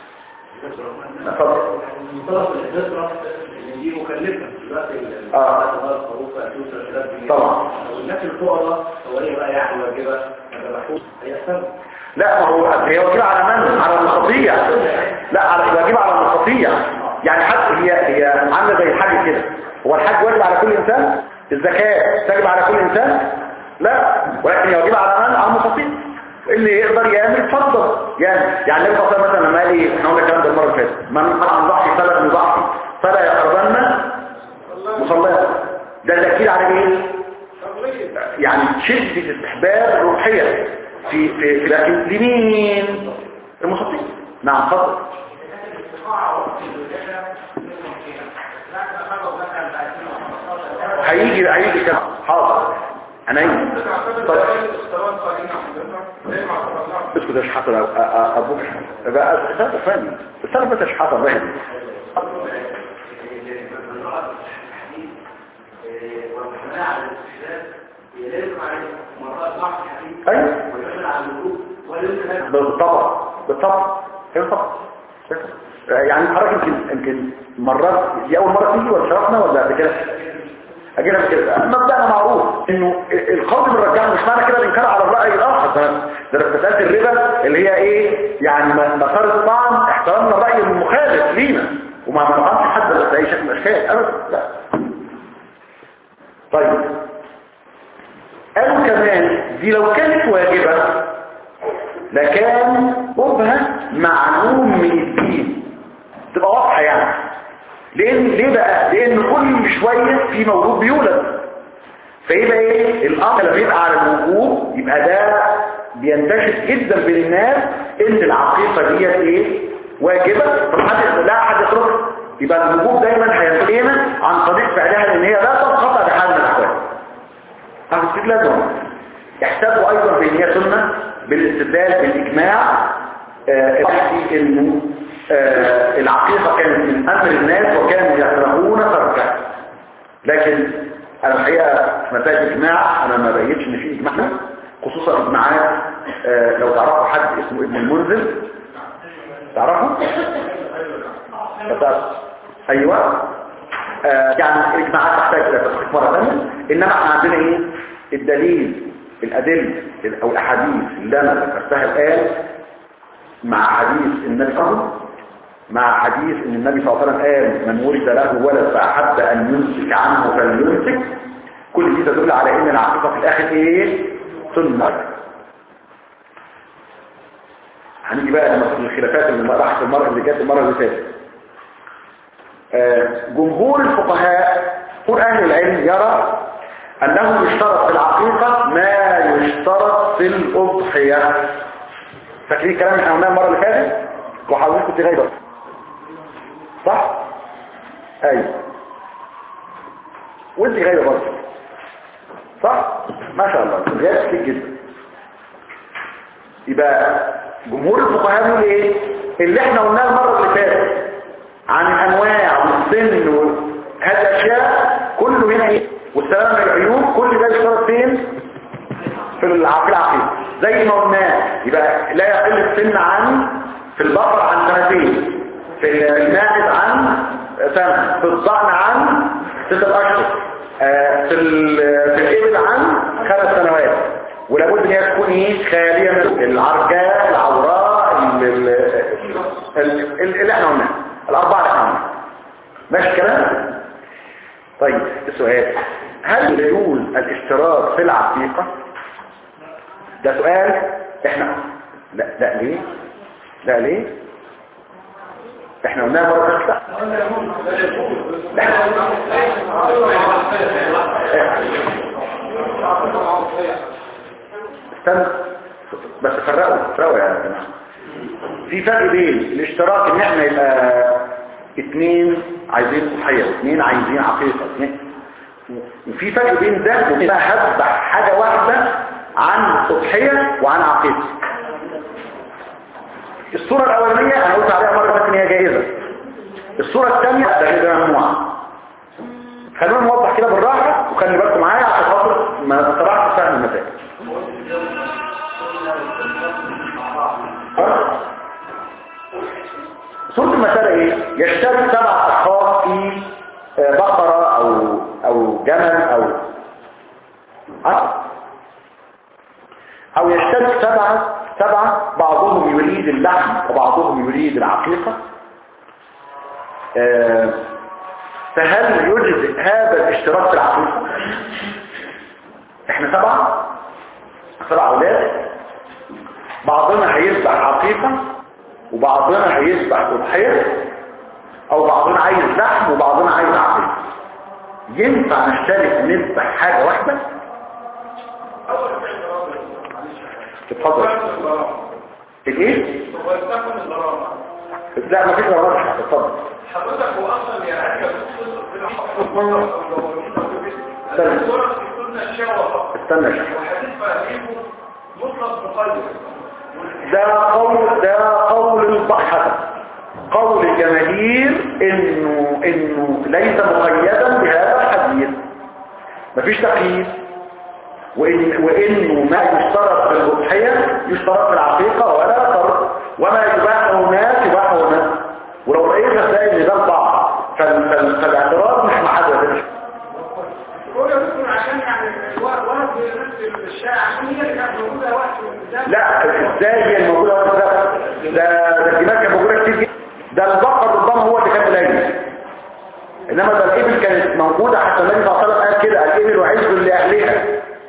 اتفضل منطلق الفطرة ان دي مكلفة دلوقتي آه. الخروف هتوصل خلاف طبعا. والناس الفقراء هو ايه بقى يعني واجبة ما ذبحوش هيحسن لا ما هو هي واجبة على من؟ على المستطيع لا على واجبة على المستطيع يعني حتى هي هي عاملة زي الحج كده هو الحج واجب على كل إنسان الزكاة تجب على كل إنسان لا ولكن هي واجبة على من؟ على المستطيع اللي يقدر يعمل اتفضل يعني يعني النبي صلى الله عليه وسلم مثلا لما قال ايه احنا قلنا الكلام ده المره اللي فاتت من قال عن ضحي فلا يضحي فلا يقربن مصلاه ده تاكيد على ايه يعني شدة استحباب روحية في في في لكن لمين المستطيع نعم فضل هيجي هيجي كده حاضر انا هيجي طيب اسكت يا شحاته لو ابوك بقى استنى فاهم استنى بس يا شحاته فاهم والحماية على الاستحلال هي لازم على مرات ضعف الحديث ايوه ويدل على الوجود ولازم بالطبع بالطبع ايوه طبعا يعني حضرتك يمكن يمكن مرات دي اول مره تيجي ولا شرفنا ولا قبل كده اجينا كده مبدأنا معروف انه القول بالرجال مش معنى كده الانكار على الراي الاخر ده ده في مساله الربا اللي هي ايه يعني مسار الطعن احترامنا الراي المخالف لينا وما نطعنش حد بس باي شكل من الاشكال ابدا لا طيب قالوا كمان دي لو كانت واجبه لكان قربها معلوم من الدين تبقى واضحة يعني لان ليه بقى لان كل شوية في مولود بيولد فيبقى ايه الامر لما يبقى على الوجوب يبقى ده بينتشر جدا بين الناس ان العقيقة ديت ايه واجبة فمحدش لا حد يتركها يبقى الوجوب دايما هينتهينا عن طريق فعلها لان هي لا تنقطع بحال من الاحوال هذا لازم يحسبوا ايضا بان هي سنه بالاستدلال بالاجماع آه انه آه العقيقه كانت من امر الناس وكانوا يكرهون تركها لكن انا الحقيقه في مسائل الاجماع انا ما بينتش ان في اجماع خصوصا اجماعات آه لو تعرفوا حد اسمه ابن المنذر تعرفوا؟ فتعرف. ايوه آه يعني الاجماعات تحتاج الى تدقيق مره ثانيه انما احنا عندنا ايه الدليل الادله او الاحاديث اللي انا ذكرتها الان مع حديث النبي صلى الله عليه وسلم مع حديث ان النبي صلى الله عليه وسلم قال من ولد له ولد فاحب ان يمسك عنه فليمسك كل دي تدل على ان العقيقه في الاخر ايه سنه هنيجي بقى للخلافات اللي راحت المره اللي جت المره اللي فاتت جمهور الفقهاء جمهور اهل العلم يرى انه يشترط في العقيقة ما يشترط في الاضحية فاكرين الكلام اللي احنا قلناه المرة اللي فاتت وحاولت كنت غايبة صح ايوه وانت غايبة برضه صح ما شاء الله غايبة كتير جدا يبقى جمهور الفقهاء بيقول ايه اللي احنا قلناه المرة اللي فاتت عن الانواع والسن وهذه الاشياء كله هنا ايه والسلام من العيوب كل ده يشترط فين في العقيدة زي ما قلنا يبقى لا يقل السن عن في البقر عن سنتين في الماعز عن سنة في الضأن عن ستة أشهر آه في في الإبل عن خمس سنوات ولابد ان هي تكون ايه خالية من العرجاء العوراء اللي احنا قلناه الأربعة اللي احنا قلناها ماشي الكلام طيب السؤال هل يجوز الاشتراك في العقيقة ده سؤال احنا لا لا ليه لا ليه احنا قلناها مرة لا استنى بس فرقوا فرقوا يا جماعه في فرق بين الاشتراك ان احنا يبقى اتنين عايزين صحية اتنين عايزين عقيقة اتنين وفي فرق بين ده وبين هذبح حاجة واحدة عن تضحية وعن عقيدة الصورة الأولانية أنا قلت عليها مرة فاتت إن هي جائزة الصورة الثانية ده ده ممنوع خلونا نوضح كده بالراحة وخلي بالكم معايا عشان خاطر ما تطلعش فهم المسائل صورة المسألة ايه؟ يشترك سبع أشخاص في آه، بقرة أو أو جمل أو أه؟ أو يشترك سبعة سبعة بعضهم يريد اللحم وبعضهم يريد العقيقة آه، فهل يجزئ هذا الاشتراك في العقيقة؟ احنا سبعة سبع أولاد بعضنا هيذبح عقيقة وبعضنا هيذبح أضحية أو بعضنا عايز لحم وبعضنا عايز عقيقة ينفع نشترك نذبح حاجة واحدة؟ اتفضل الايه؟ لا ما فيش غلط اتفضل حضرتك هو اصلا يعني هل استنى كنا الشهوة فقط استنى شوية وحديث فهمه مطلق مقيد ده قول ده قول البحث قول الجماهير انه انه ليس مقيدا بهذا الحديث مفيش تقييد وإن وانه ما يشترط في الاضحيه يشترط في العقيقه ولا فرق وما يباح هناك يباح هناك ولو رأيت هتلاقي ان ده البعض فال- فال- فالاعتراض مش محدد هو يكون عشان يعني ورد نفس الشائع عشان هي اللي كانت موجودة وقت الانتزاع لا ازاي هي الموجوده وقت ده ده ده الجمال كانت موجوده كتير جدا ده البقر ربما هو اللي كان قليل انما ده الابل كانت موجوده حتى النبي صلى الله عليه وسلم قال كده الابل وعز لاهلها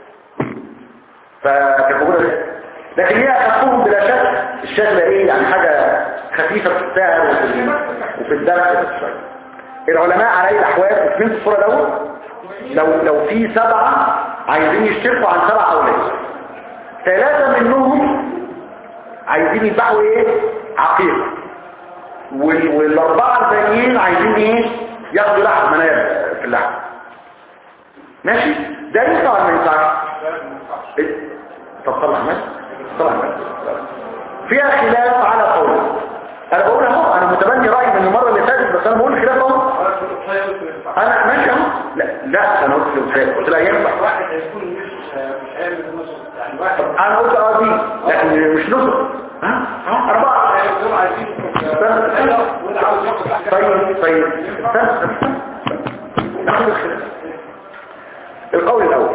فكانت موجوده لكن هي تقوم بلا شك الشكل ايه يعني حاجه خفيفه في السعر وفي ال- وفي الدرس شويه العلماء على اي الاحوال فهمت الصوره دوت لو لو في سبعه عايزين يشتركوا عن سبع اولاد ثلاثه منهم عايزين يذبحوا ايه عقيقه وال- والاربعه الباقيين عايزين ايه ياخدوا لحم مناب في اللحم ماشي ده ينفع ولا ما ينفعش إيه؟ طب طلع ماشي طلع ماشي فيها خلاف على قول انا بقول اهو انا متبني رايي من المره اللي فاتت بس انا بقول خلاف اهو انا ماشي اهو لا لا انا قلت له خلاف قلت لا ينفع واحد هيكون مش مش عامل نص يعني واحد طب انا قلت اه دي لكن مش نصف ها ها اربعه هيكون عايزين استنى استنى وده عاوز ياخد واحد. طيب طيب استنى استنى ناخد الخلاف القول الاول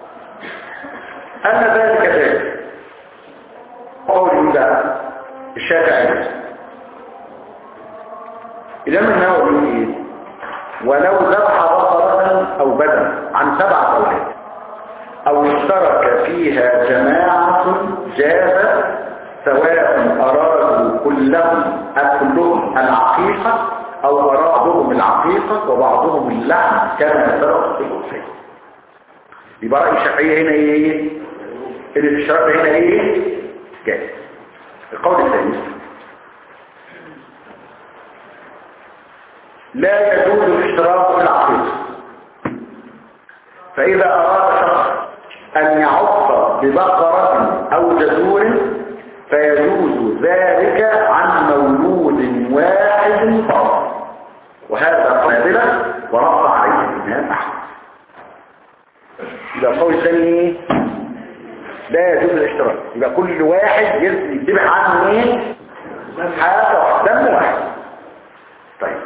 ان ذلك ذلك قول ده الشافعي الامام النووي يقول ايه ولو ذبح بقرة او بدن عن سبعة اولاد او اشترك فيها جماعة جاز سواء ارادوا كلهم كلهم العقيقة او ارادهم العقيقة وبعضهم اللحم كما سبق في الاضحية يبقى رأي الشافعية هنا ايه الاشتراك هنا ايه جاز القول الثاني لا يجوز الاشتراك في العقيقة فإذا أراد شخص أن يعق ببقرة أو جزور فيجوز ذلك عن مولود واحد فقط وهذا قابلة ونص عليه الإمام أحمد يبقى القول الثاني لا يجوز الاشتراك يبقى كل واحد يذبح عنه ايه حاجة واحدة، دم واحد طيب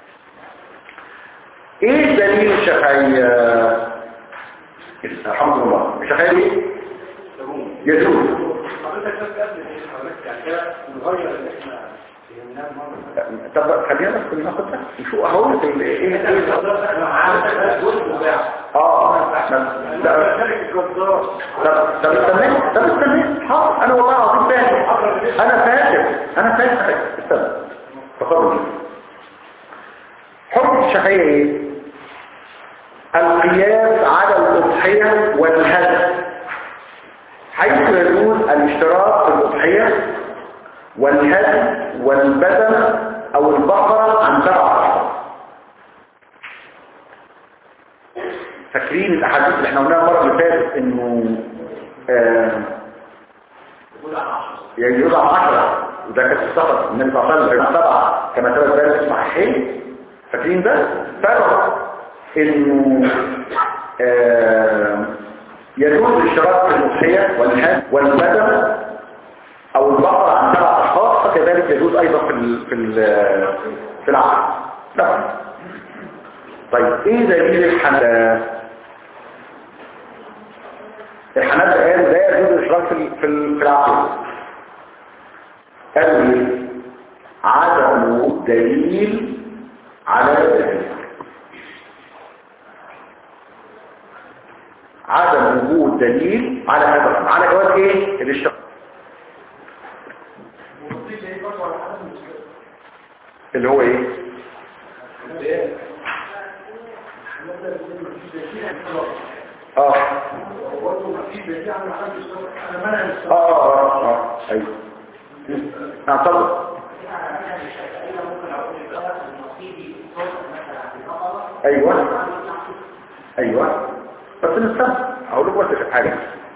ايه دليل الشافعية الحمد لله الشافعية ايه يجوز حضرتك بس قبل حضرتك يعني كده نغير اللي احنا فهمناه المره طب خلينا بس ناخد ده نشوف اهو ال- ايه اللي ايه حضرتك انا عارف جزء وباع اه لا شركه الجزار طب طب استنى طب استنى حاضر انا والله العظيم فاهم انا فاكر انا فاكر استنى تفضل حكم الشافعية ايه القياس على الأضحية والهدف حيث يجوز الاشتراك في الأضحية والهدف والبدن أو البقرة عن سبع أشهر فاكرين الاحاديث اللي احنا قلناها المره اللي فاتت انه آه يعني يوضع عشرة وده كانت السفر النبي صلى الله عليه وسلم سبعة كما ثبت ذلك في الصحيحين فاكرين ده؟ فرق انه آه يجوز الاشتراك في الأضحية والهد والبدن او البقرة عن سبع اشخاص فكذلك يجوز ايضا في ال في ال في العقل طبعا طيب ايه دليل الحنان الحنان قال لا يجوز الاشراك في ال- في ال- في العقل قالوا ايه عدم دليل على ذلك عدم وجود دليل على هذا الامر على جواز ايه الاشتراك اللي هو ايه اه اه اه اه ايوه اعتقد ايوه ايوه بس نستنى اقول لكم بس حاجه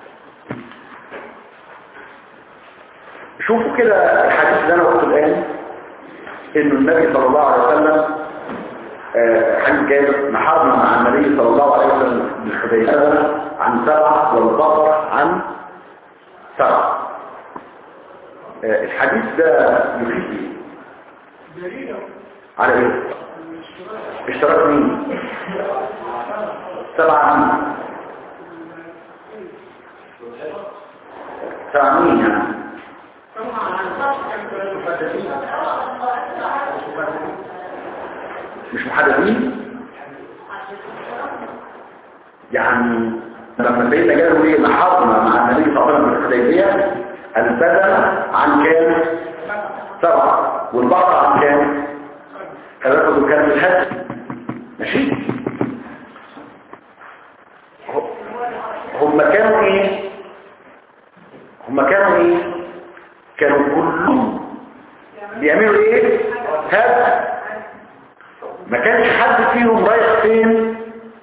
شوفوا كده الحديث اللي انا قلته الان انه النبي صلى الله عليه وسلم آه، حديث جابر نحرنا مع النبي صلى الله عليه وسلم بالحديثة عن سبعة والبقر عن سبعة آه، الحديث ده يفيد ايه على ايه اشتراك مين سبعة مين سبعة مين يعني مش محددين يعني لما سيدنا قالوا ليه لاحظنا مع النبي صلى الله عليه وسلم في الحديبيه البدن عن كام سبعة والبقرة عن كام ثلاثة كان في الحج ماشي ه- هم كانوا ايه هم كانوا ايه كانوا كلهم بيعملوا ايه هذا ما كانش حد فيهم رايح فين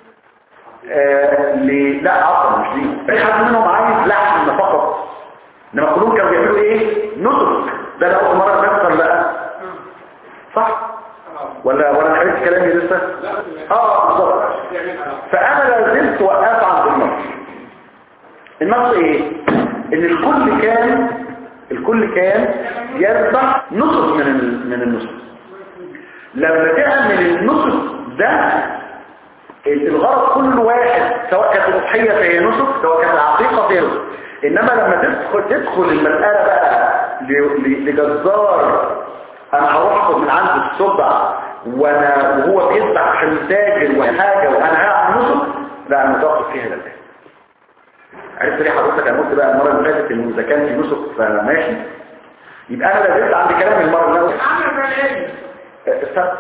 آه ل... لا اصلا مش دي في حد منهم عايز لحم فقط انما كلهم كانوا بيعملوا ايه نسك ده لا اول مره بيحصل لا صح ولا ولا انا عرفت كلامي لسه اه بالظبط فانا لا زلت وقف عند النص النص ايه ان الكل كان الكل كان يذبح نصف من ال- من النصف لما تعمل النصف ده الغرض كل واحد سواء كانت الأضحية فهي نسك سواء كانت العقيقة فهي نسك إنما لما تدخل تدخل المسألة بقى ل- ل- لجزار أنا هروح أخد من عنده السبع وأنا وهو بيذبح عشان يتاجر وحاجة وأنا هعمل نسك لا أنا متوقف فيها لله عرفت ليه حضرتك أنا قلت بقى المرة اللي فاتت إنه إذا كان في نسك فماشي يبقى أنا لازلت عند كلام المرة اللي فاتت استنى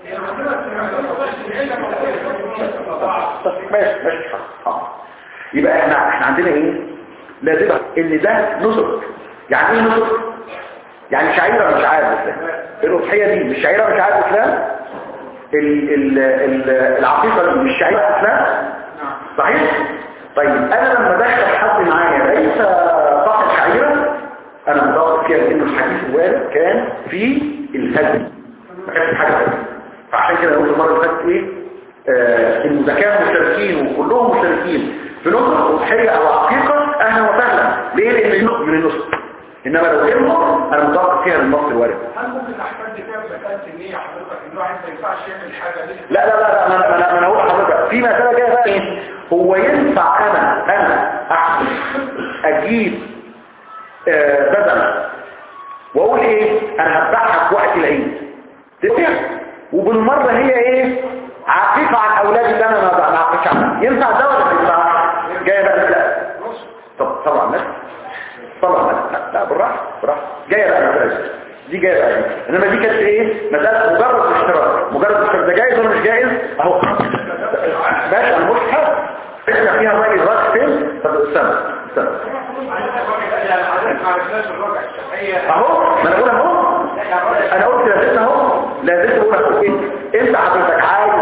ماشي ماشي حاضر. يبقى احنا احنا عندنا ايه لازم ان ده نسك يعني ايه نسك يعني شعيرة مش عارف الاسلام الاضحيه دي مش شعيرة مش عارف الاسلام ال ال ال العقيقه دي مش شعيرة الاسلام صحيح طيب انا لما دخل حد معايا ليس صاحب شعيرة انا متوقف فيها لانه الحديث الوارد كان في الهدي ما كانش في حاجه ثانيه فعشان كده قلت المره اللي فاتت ايه آه انه اذا كانوا مشتركين وكلهم مشتركين في نصف اضحيه او عقيقه اهلا وسهلا ليه لان النصف من النصف انما لو غيرهم انا متوقف فيها للنص الوارد هل ممكن الاحفاد دي فيها زكاه النيه حضرتك ان الواحد ما ينفعش يعمل حاجه دي لا لا لا لا انا انا انا هقول لحضرتك في مساله جايه بقى ايه هو ينفع انا انا احسن اجيب آه بدل واقول ايه انا هذبحها في وقت العيد تفهم وبالمره هي ايه عقيقه عن اولادي اللي انا ما ما عقيقش عنها ينفع ده ولا ما ينفعش جايه بقى لا طب طبعا لا طبعا لا لا بالراحه بالراحه جايه بقى المساله دي جايه بقى انما دي كانت ايه مساله مجرد اشتراك مجرد اشتراك ده جايز ولا مش جايز اهو ماشي انا مش حاسس احنا فيها راي راس فين طب استنى استنى حضرتك ما عرفناش الرجع الشرعيه اهو ما انا بقول اهو انا قلت لا زلت اهو لا زلت بقول لك ايه انت حضرتك عايز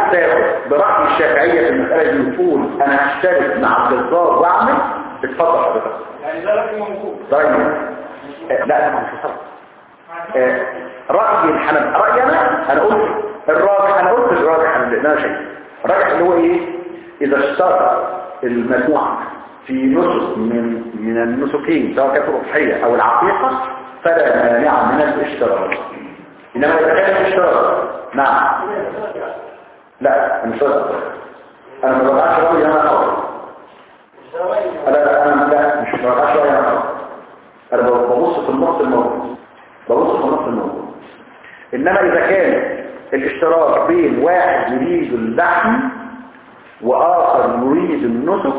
عايز تاخد برأي الشافعية في المسألة دي وتقول انا هشترك مع الجزار واعمل اتفضل حضرتك يعني ده رأي موجود طيب آه، لا انا مش هصرف آه، رأي الحنب رأيي انا انا قلت الراجح انا قلت الراجح اللي انا شايفه الراجح اللي هو ايه اذا اشترط المجموعة في نسك من من النسكين سواء كانت الأضحية او العقيقة فلا مانع من الاشتراك انما اذا كان الاشتراك نعم لا مش شرط انا ما بقاش رأيي انا خالص لا لا انا لا مش ما بقاش رأيي انا خالص انا ببص في النص الموجود ببص في النص الموجود انما اذا كان الاشتراك بين واحد يريد اللحم واخر يريد النسك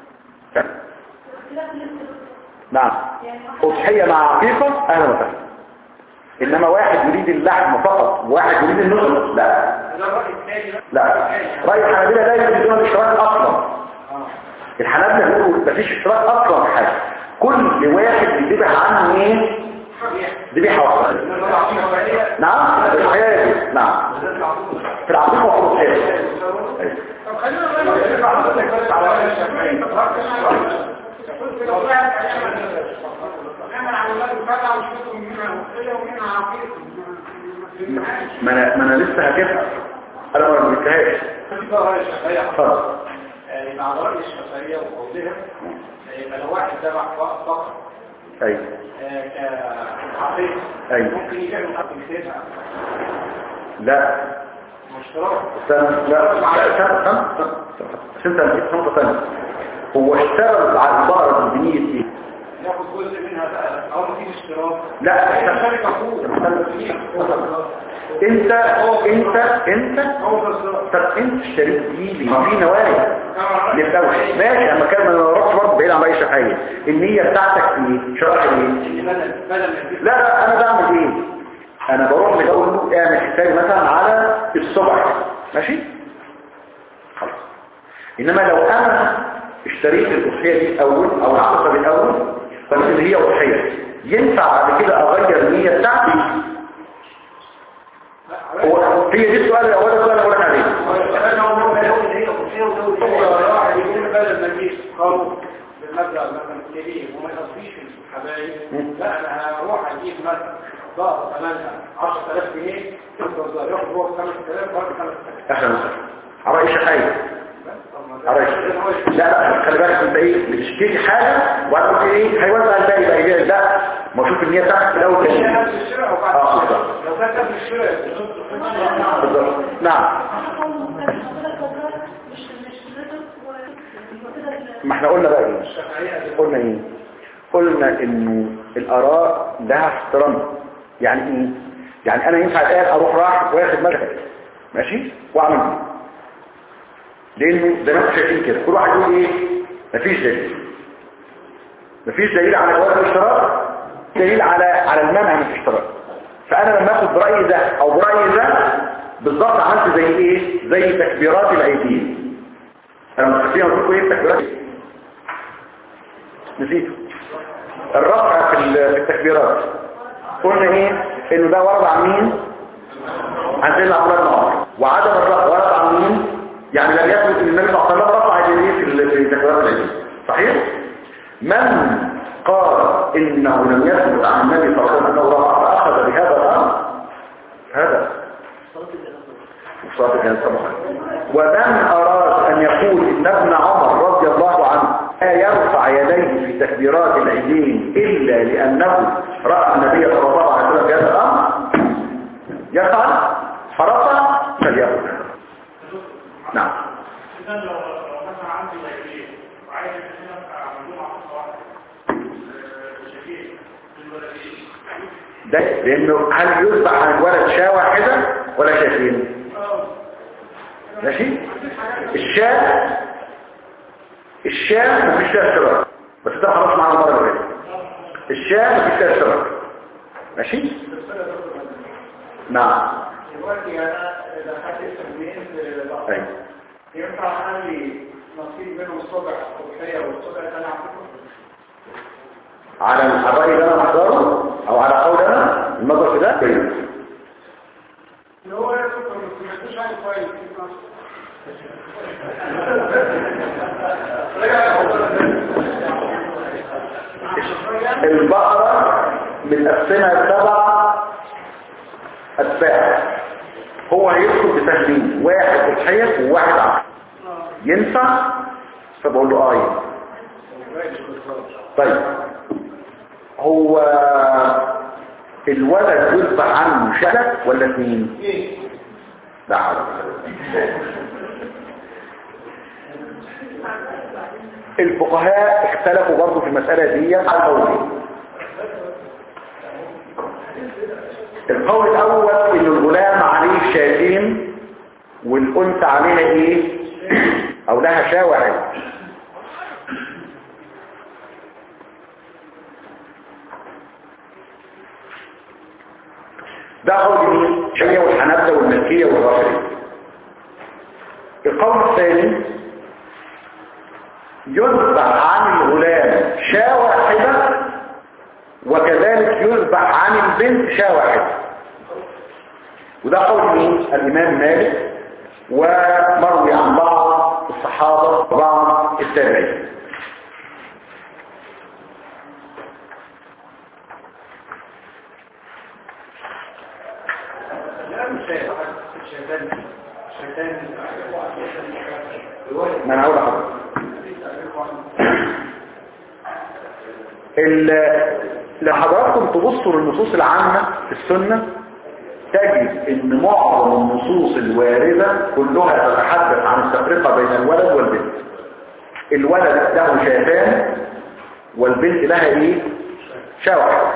نعم اضحية مع عقيقة اهلا وسهلا انما واحد يريد اللحم فقط وواحد يريد النسك لا ده الرأي الثاني بقى. لا رأي الحنابلة لا يريدون الاشتراك اصلا الحنابلة بيقولوا مفيش اشتراك اصلا في حاجة كل واحد بيذبح عنه ايه ذبيحة واحدة نعم الحياة نعم في العقيقة وفي الأضحية أيوة. طب خلينا نغير نرجع حضرتك بس على الشافعي لو طلعت نعمل عمليات متابعة ونشوف منها مخفية ومنها عقيقة ما انا ما انا لسه هجيبها انا ما رميتهاش ده رأي الشافعية اتفضل يعني مع رأي الشافعية وقولها يبقى لو واحد ذبح فقط ايوه آه، كعقيقة أيوة. ممكن يعمل عقيقتين لا مشترك استنى لا لا استنى استنى استنى. بس انت نسيت نقطة ثانية هو اشتغل على البقرة بنية ايه؟ ياخد جزء منها بقى او مفيش اشتراك لا هي استنى. شركة فوق انت انت انت هو بالظبط طب انت اشتريت دي ليه؟ في نوايا للأول ماشي اما كان انا رحت برضه بعيد عن اي شفاية النية بتاعتك ايه؟ شرح ايه؟ بدل بدل ما يجيب لا لا انا بعمل ايه انا بروح لجول له اعمل حسابي مثلا على الصبح ماشي خلاص انما لو انا اشتريت الاضحيه دي الاول او العقيقه دي الاول فاللي هي اضحيه ينفع بعد كده اغير النيه بتاعتي هو هي دي السؤال الاول السؤال اللي بقول لك عليه هو واحد يقول بدل ما يجيب خالص بالمبلغ مثلا كبير وما يقضيش الحبايب لا انا هروح اجيب مثلا ضغط ثمنها 10000 جنيه يفضل ياخد هو 5000 برضه 5000 اهلا وسهلا على اي شحايه على أي شحاية. لا لا خلي بالك انت ايه بتشتري حاجه وبعدين تقول ايه هيوزع الباقي بقى يبيع لا ما شوف النيه بتاعتك في الاول هي كده. نفس الشراء وبعد اه الشراء. بالظبط لو كان قبل الشراء بالظبط نعم ما احنا قلنا بقى ايه قلنا ايه قلنا انه الاراء لها احترام يعني ايه يعني انا ينفع الان اروح راح واخد مذهب ماشي واعمل بيه لانه زي ما انتم شايفين كده كل واحد يقول ايه مفيش دليل مفيش دليل على جواز الاشتراك دليل على على المنع من الاشتراك فانا لما اخد برايي ده او برايي ده بالظبط عملت زي ايه زي تكبيرات الايدين انا متخيل قلت لكم ايه التكبيرات نسيته الرفع في ال- في التكبيرات قلنا ايه انه ده ورد عن مين عن سيدنا عبد الله بن عمر وعدم الرفع ورد عن مين يعني لم يثبت ان النبي صلى الله عليه وسلم رفع يديه في ال- في تكبيرات العيد صحيح من قال انه لم يثبت عن النبي صلى الله عليه وسلم انه رفع فاخذ بهذا الامر هذا صادق يعني طبعا ومن أراد أن يقول إن ابن عمر رضي الله عنه لا يرفع يديه في تكبيرات العيدين إلا لأنه رأى النبي صلى الله عليه وسلم بهذا الأمر يفعل فرفع فليفعل نعم إذا لو مثلا عندي ولدين وعايز ان انا اعمل لهم عقيقه واحده شهيد للولدين ده لأنه هل يذبح عن الولد شاة واحدة ولا شاتين ماشي الشاة الشاة مفيش فيها اشتراك بس ده خلاص معانا المرة اللي فاتت الشاة مفيش فيها اشتراك ماشي نعم دلوقتي انا اذا خدت تمرين للضغط ايوه ينفع اخلي نصيب منهم الصبح الصبحيه والصبح انا اعطيكم على الرأي اللي انا مختاره او على قول انا المذهب ده كويس اللي هو يسكر البقرة متقسمة لسبع أتباع هو هيدخل بتهديد واحد أضحية وواحد عقل ينفع فبقول له آه ينفع. طيب هو الولد يذبح عنه شلة ولا اثنين لا حول ولا قوة. الفقهاء اختلفوا برضه في المسألة دي على قولين القول الأول إن الغلام عليه شاتين والأنثى عليها إيه أو لها شاوع ده قول مين؟ الشيعية والحنابلة والمالكية والرافعية القول الثاني يذبح عن الغلام شاة واحدة وكذلك يذبح عن البنت شاة واحدة وده قول مين؟ الإمام مالك ومروي عن بعض الصحابة وبعض التابعين ما انا هقول لحضرتك ال- لحضراتكم تبصوا للنصوص العامة في السنة تجد ان معظم النصوص الواردة كلها تتحدث عن التفرقة بين الولد والبنت الولد له شاتان والبنت لها ايه شوح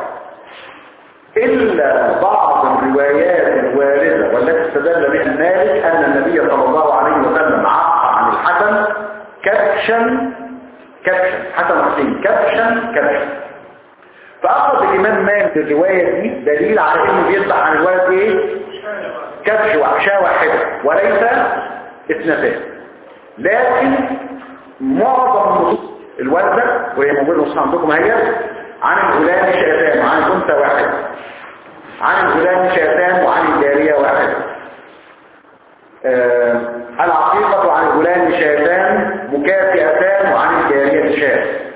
إلا بعض الروايات الواردة والتي استدل بها المالك أن النبي صلى الله عليه وسلم عفى عن الحسن كبشا كبشا حسن حسين كبشا كبشا فأخذ الإمام مالك الرواية دي دليل على إنه بيطلع عن الولد إيه؟ كبش وعشاء واحدة وليس اثنتان لكن معظم النصوص الوردة وهي موجودة نصوص عندكم هي عن الغلام شيطان وعن الأنثى واحدة عن الغلام شيطان وعن الجارية واحدة آه العقيقة عن الغلام شيطان مكافئتان وعن الجارية شاة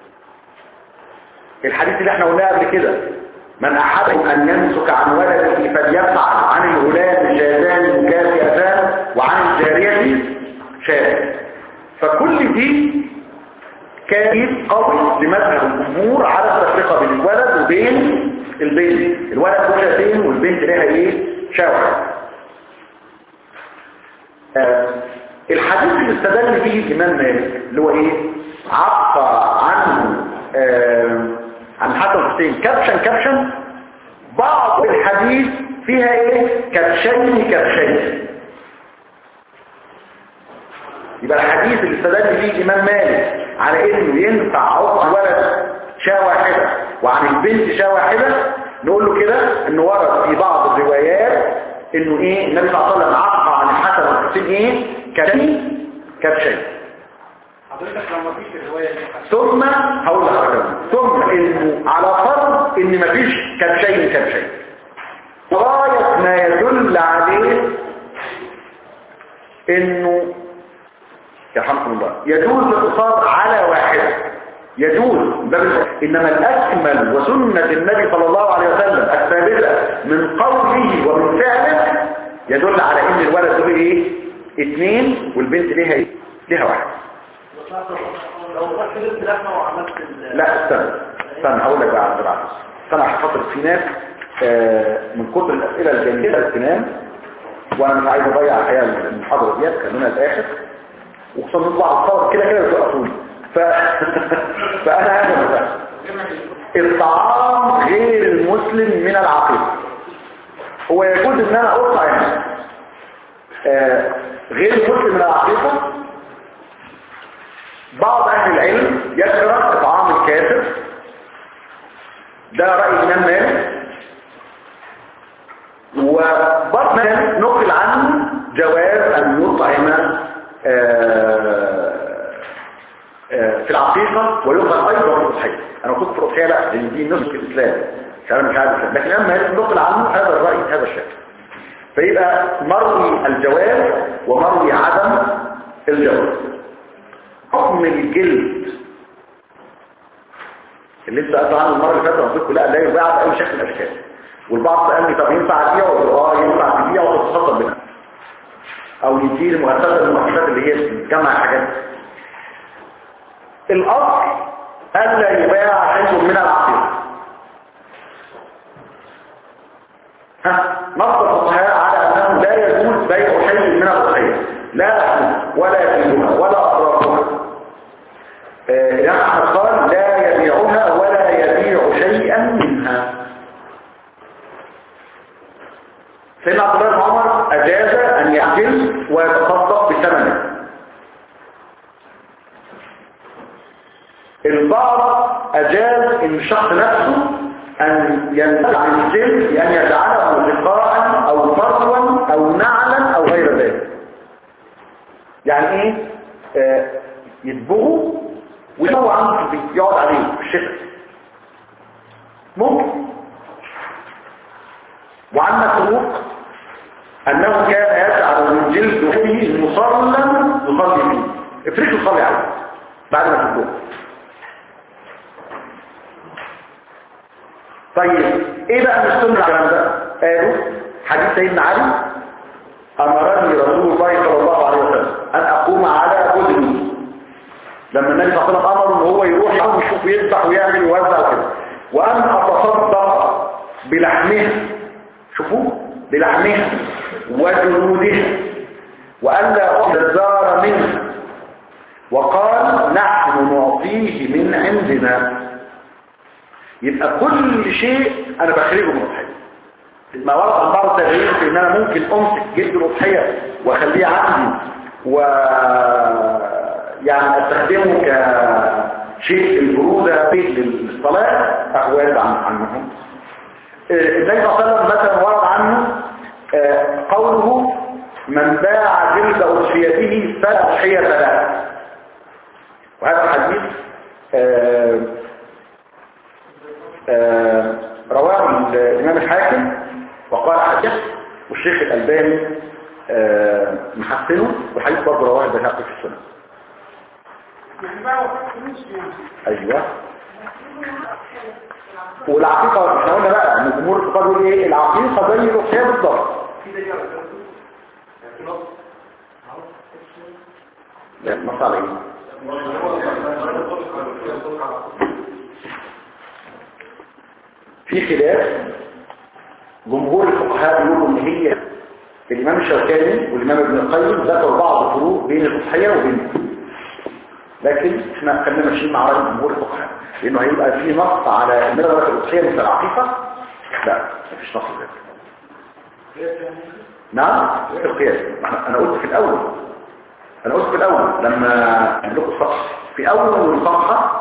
الحديث اللي احنا قلناه قبل كده من أحب أن يمسك عن ولده فليفعل عن الغلام شيطان مكافئتان وعن الجارية شاة فكل دي كان قوي لمذهب الجمهور على التفرقة بين الولد وبين البنت الولد له شاتين والبنت لها ايه شاوع آه الحديث اللي استدل به الامام مالك اللي هو ايه عفى عنه آه عن حسن حسين كبشا كبشا بعض الحديث فيها ايه كبشين كبشين يبقى الحديث اللي استدل فيه الامام مالك على انه ينفع عوض الولد شاة واحدة وعن البنت شاة واحدة نقول له كده انه ورد في بعض الروايات انه ايه النبي صلى الله عليه وسلم عقى عن الحسن والحسين ايه كبشين كبشين حضرتك لو ما فيش الرواية دي ثم هقول لحضرتك ثم انه على فرض ان مفيش كبشين كبشين غاية ما يدل عليه انه يرحمكم الله يجوز الاقتصاد على واحدة يجوز بل انما الاكمل وسنة النبي صلى الله عليه وسلم الثابتة من قوله ومن فعله يدل على ان الولد له ايه اثنين والبنت ليها ايه ليها واحد لو رحت جبت لحمة وعملت ال- لا استنى استنى هقول لك بقى عبد العزيز استنى عشان خاطر في ناس آه، من كتر الاسئله الجميله اللي تنام وانا مش عايز اضيع الحقيقه المحاضره ديت خلينا الاخر وخصوصا نطلع الصور كده كده يوقفوني ف... فانا هذا مثلا الطعام غير المسلم من العقيده هو يجوز ان انا اطعم آه، غير المسلم من العقيده بعض اهل العلم يكره اطعام الكافر ده رأي الإمام مالك وبعض مالك نقل عنه جواز أن يطعم آه، آه، في العقيقة ويؤخذ أيضا في الضحية أنا كنت في الأضحية لأ لأن دي نسك الإسلام مش أنا مش عارف لكن الإمام مالك نقل عنه هذا الرأي هذا الشكل فيبقى مروي الجواز ومروي عدم الجواز حكم الجلد اللي انت قلت عنه المره اللي فاتت قلت لكم لا لا يباع باي شكل من الاشكال والبعض سالني طب ينفع ابيعه اه ينفع تبيعه وتتصدق منها او يدير مؤسسه من المؤسسات اللي هي بتجمع الحاجات الاصل الا يباع شيء من العقيده ها نص الفقهاء على انه لا يجوز بيع شيء من الاضحيه لا لحمها ولا يبيعها ولا اطرافها الامام احمد قال لا يبيعها ولا يبيع شيئا منها سيدنا عبد الله بن عمر اجاز ان يعجل ويتصدق بثمنه البعض اجاز ان الشخص نفسه ان ينتفع عن الجلد بان يجعله لقاء او فروا او نعلا او غير ذلك يعني ايه آه يدبغه ويسوي عنه في البيت يقعد عليه في الشتاء ممكن وعن مسروق انه كان يجعل من جلد فيه مصلا يصلي فيه افرشه يصلي عليه بعد ما تدبغه طيب ايه بقى من السنة الكلام ده قالوا حديث سيدنا علي امرني رسول الله صلى الله عليه وسلم ان اقوم على اذني لما النبي صلى الله عليه وسلم امره ان هو يروح يقوم يشوف يذبح ويعمل ويوزع وكده وان اتصدق بلحمها شوفوا بلحمها وجلودها وان لا احذر منها وقال نحن نعطيه من عندنا يبقى كل شيء انا بخرجه من الاضحيه ما ورد عن بعض التغيير في ان انا ممكن امسك جلد الاضحيه واخليه عندي و يعني استخدمه كشيء البروده للصلاه احوال عن عنهم النبي صلى الله عليه وسلم مثلا ورد عنه قوله من باع جلد اضحيته فلا اضحيه له وهذا الحديث آه رواه الإمام الحاكم وقال حديث والشيخ الألباني آه محسنه والحديث برضه رواه البيهقي في السنة أيوة والعقيقة احنا قلنا بقى ان الجمهور الفقهاء بيقول ايه العقيقة زي الأضحية بالظبط لا نص على ايه في خلاف جمهور الفقهاء بيقولوا ان هي الامام الشوكاني والامام ابن القيم ذكروا بعض الفروق بين الاضحيه وبين لكن احنا خلينا ماشيين مع راي جمهور الفقهاء لانه هيبقى في نص على ان درجه الاضحيه مثل العقيقه لا مفيش نص ذلك نعم في القياس انا قلت في الاول انا قلت في الاول لما املكوا الصفحه في اول الصفحه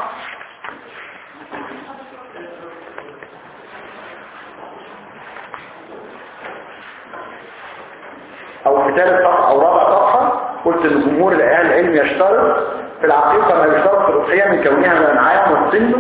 او في ثالث صفحه او رابع صفحه قلت ان جمهور الاهل العلم يشترط في العقيقه ما يشترط في الاضحيه من كونها من الانعام والسن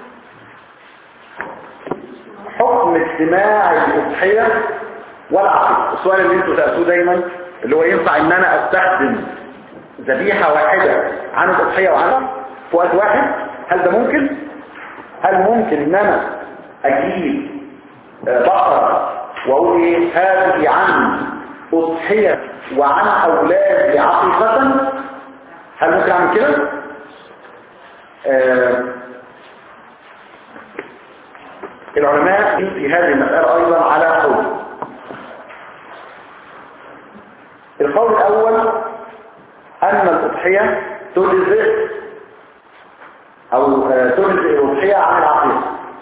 حكم اجتماع الاضحيه والعقيقه السؤال اللي انتوا سالتوه دايما اللي هو ينفع ان انا استخدم ذبيحه واحده عن الاضحيه وعن في وقت واحد هل ده ممكن هل ممكن ان انا اجيب بقره واقول ايه هذه عن أضحية وعن أولاد عقيقة هل ممكن أعمل كده؟ آه العلماء في هذه المسألة أيضا على قول القول الأول أن الأضحية تجزئ أو آه تجزئ الأضحية عن العقيقة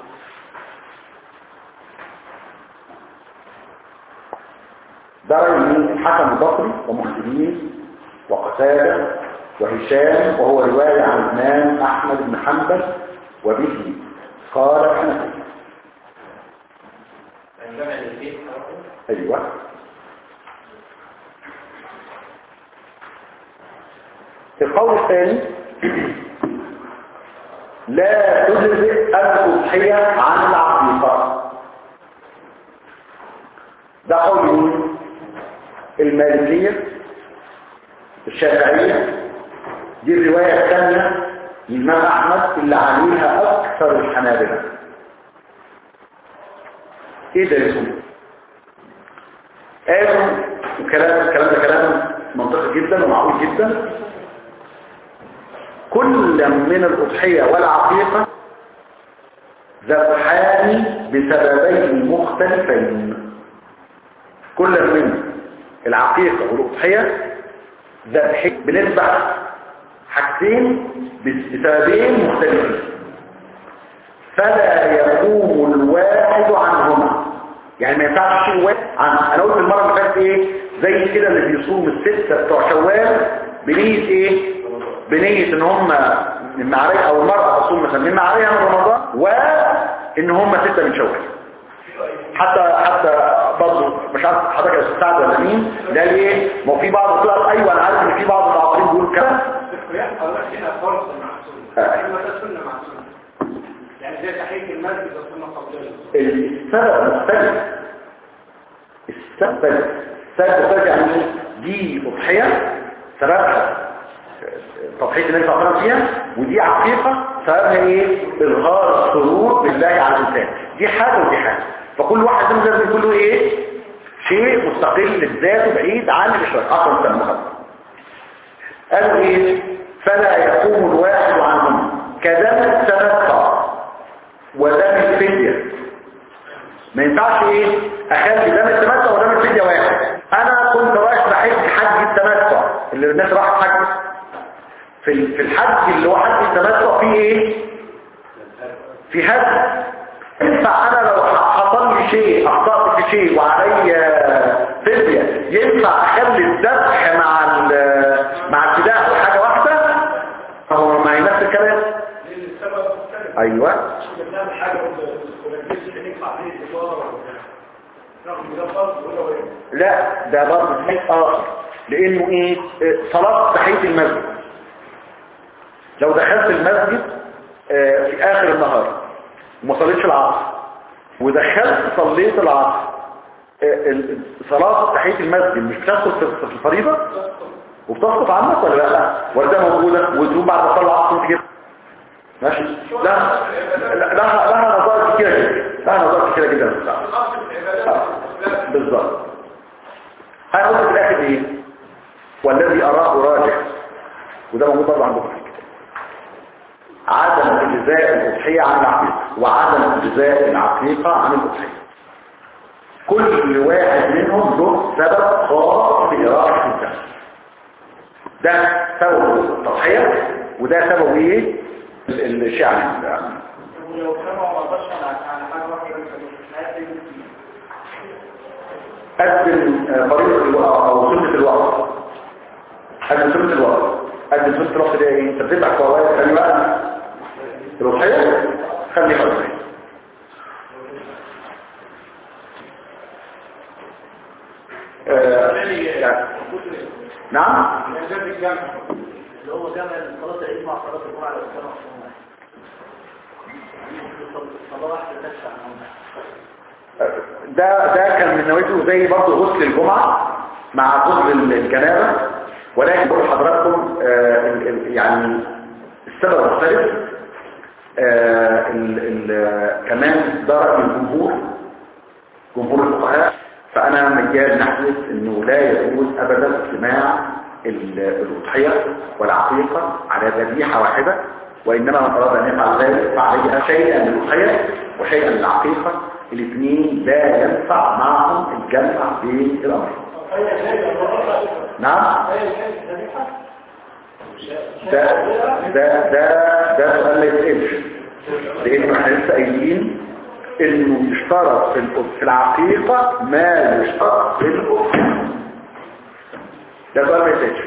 ده رأي من الحكم البصري ومحسنين وقتادة وهشام وهو رواية عن الإمام أحمد بن حنبل وبه قال الحنفي أيوة القول الثاني لا تجزئ الأضحية عن العقيقة ده قول مين؟ المالكية الشافعية دي الرواية الثانية للإمام أحمد اللي عليها أكثر الحنابلة إيه ده يسمى؟ قالوا الكلام الكلام ده كلام منطقي جدا ومعقول جدا كل من الأضحية والعقيقة ذبحان بسببين مختلفين كل من العقيقة والأضحية ذبح بنذبح حاجتين بسببين مختلفين فلا يقوم الواحد عنهما يعني ما ينفعش شيء واحد عن انا قلت المره اللي فاتت ايه زي كده اللي بيصوم السته بتوع شوال بنيه ايه بنيه ان هم من معريه او المراه تصوم مثلا من معريه من رمضان وان هم سته من شوال حتى حتى برضه مش عارف حضرتك يا استاذ سعد ولا مين ده ليه ما هو في بعض الطلاب ايوه انا عارف ان في بعض العاطفين بيقولوا كده هنا فرصة معسولة يعني ما سنة معسولة يعني زي تحية المسجد والسنة قبلية السبب مختلف السبب السبب مختلف يعني إيه؟ دي أضحية سببها تضحية النبي صلى الله عليه وسلم فيها ودي عقيقة سببها ايه إظهار السرور بالله على الإنسان دي حاجة ودي حاجة فكل واحد منهم لازم يكون له ايه شيء مستقل بذاته بعيد عن الإشراك أصلا سمى مخالف قالوا ايه فلا يقوم الواحد عنهم كدم التمتع ودم الفدية ما ينفعش ايه اخلي دم التمتع ودم الفدية واحد انا كنت رايح بحج حج التمتع اللي الناس راحت حج في ال- في الحج اللي هو حج التمتع فيه ايه في هدي ينفع انا لو حصل لي شيء اخطأت في شيء وعلي فدية ينفع اخلي الذبح مع ال- مع الفداء حاجة واحدة هو ما هي نفس الكلام لأن السبب مختلف ايوه بنعمل حاجة ونجلس نقطع فيه الإدارة رغم ده فرض ولا وين لا ده برضه شيء اخر لانه ايه إيه، صلاة تحية المسجد لو دخلت المسجد آه، في اخر النهار وما صليتش العصر ودخلت صليت العصر آه، ال- صلاة تحية المسجد مش بتسقط في في الفريضة وبتسقط عنك ولا لا ولا ده موجودة وتقوم بعد ما تصلي العصر وانت كده ماشي لا لا- لها لها نظائر كتيرة جدا لها نظائر كتيرة جدا الأصل في العبادة بالظبط انا قلت في الاخر ايه والذي اراه راجح وده موجود برضه عندكم في الكتاب عدم اجزاء الاضحيه عن العقيقه وعدم اجزاء العقيقه عن الاضحيه كل واحد منهم له سبب خاص في اراده الدم ده سبب التضحيه وده سبب ايه ال- الشيء عن العقيقة. ولو كانوا ما قدرش على على حاجة واحدة مش هيقدم قدم آه، فريضة الوقت او سنة الوقت قدم سنة الوقت قدم سنة الوقت ده ايه انت بتبقى فوائد خلي بقى الوصية خلي فريضة آه، يعني- نعم نزل الجامع اللي هو جامع صلاة العيد مع صلاة الجمعة لو كانوا مفهومة صلاة واحدة تشفع ده ده كان من نويته زي برضه غسل الجمعة مع غسل الجنابة ولكن بقول لحضراتكم آه، ال- ال- يعني السبب مختلف آه، ال- ال- كمان ده رأي الجمهور جمهور الفقهاء فأنا مجال نحدث أنه لا يجوز أبدا اجتماع ال- الأضحية والعقيقة على ذبيحة واحدة وإنما من أراد أن يفعل ذلك فعليه شيئا للأضحية وشيئا للعقيقة الاثنين لا ينفع معهم الجمع بين الأمرين نعم ده ده ده ده سؤال ما يتقبلش لانه احنا لسه قايلين انه يشترط في الأ- في العقيقه ما يشترط في الاضحيه ده سؤال ما يتقبلش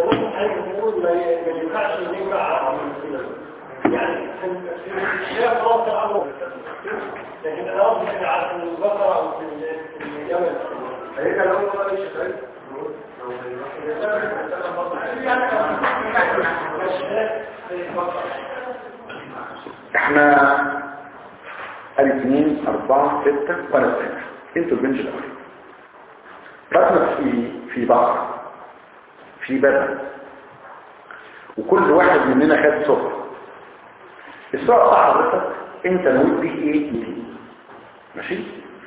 لكن انا قصدي على البقرة او في الجبل هيك لو هو ايش احنا الاثنين اربعة ستة وانا السابع انتوا البنج الاول رقم في في بقر في بدن وكل واحد مننا خد سفر السؤال بتاع حضرتك انت نويت بيه ايه ماشي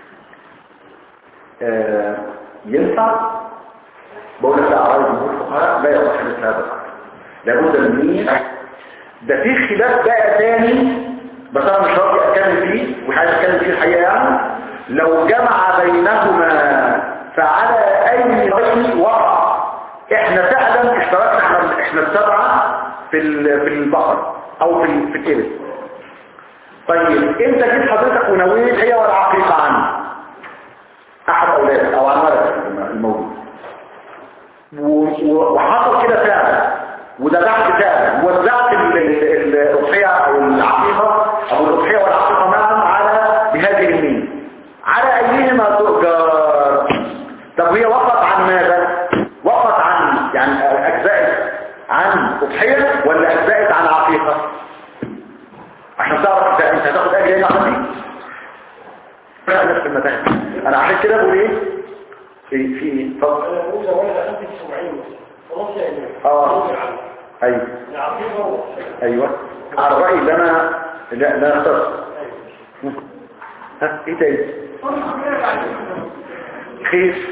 آه ينفع بقول لك لا عايز جمهور الفقهاء لا يصح مثل هذا الامر لابد من مين ده في خلاف بقى تاني بس انا مش راضي اتكلم فيه ومش عايز اتكلم فيه الحقيقه يعني لو جمع بينهما فعلى اي رجل وقع احنا فعلا اشتركنا احنا احنا السبعه في ال- في البقر او في ال- في الابل طيب انت جيت حضرتك ونويت هي والعقيقه عنه احد اولادك او عن ولدك المولود و- و- وحصل كده فعلا وذبحت فعلا ووزعت ال- ال- الاضحيه او العقيقه او الاضحيه والعقيقه معا على بهذه اليمين على ايهما تؤجر طب هي وقفت عن ماذا وقفت عن يعني اجزاء عن اضحيه ولا اجزاء عن عقيقه عشان تعرف إذا انت هتاخد اجر ايه عن دي لا نفس المتاهه انا عشان كده بقول ايه في في ايه طب موسى ولا أنت سبعين خلاص يا إمام اه ايوه العقيقة ايوه على الراي اللي انا لا لا اخترت ها ايه تاني خير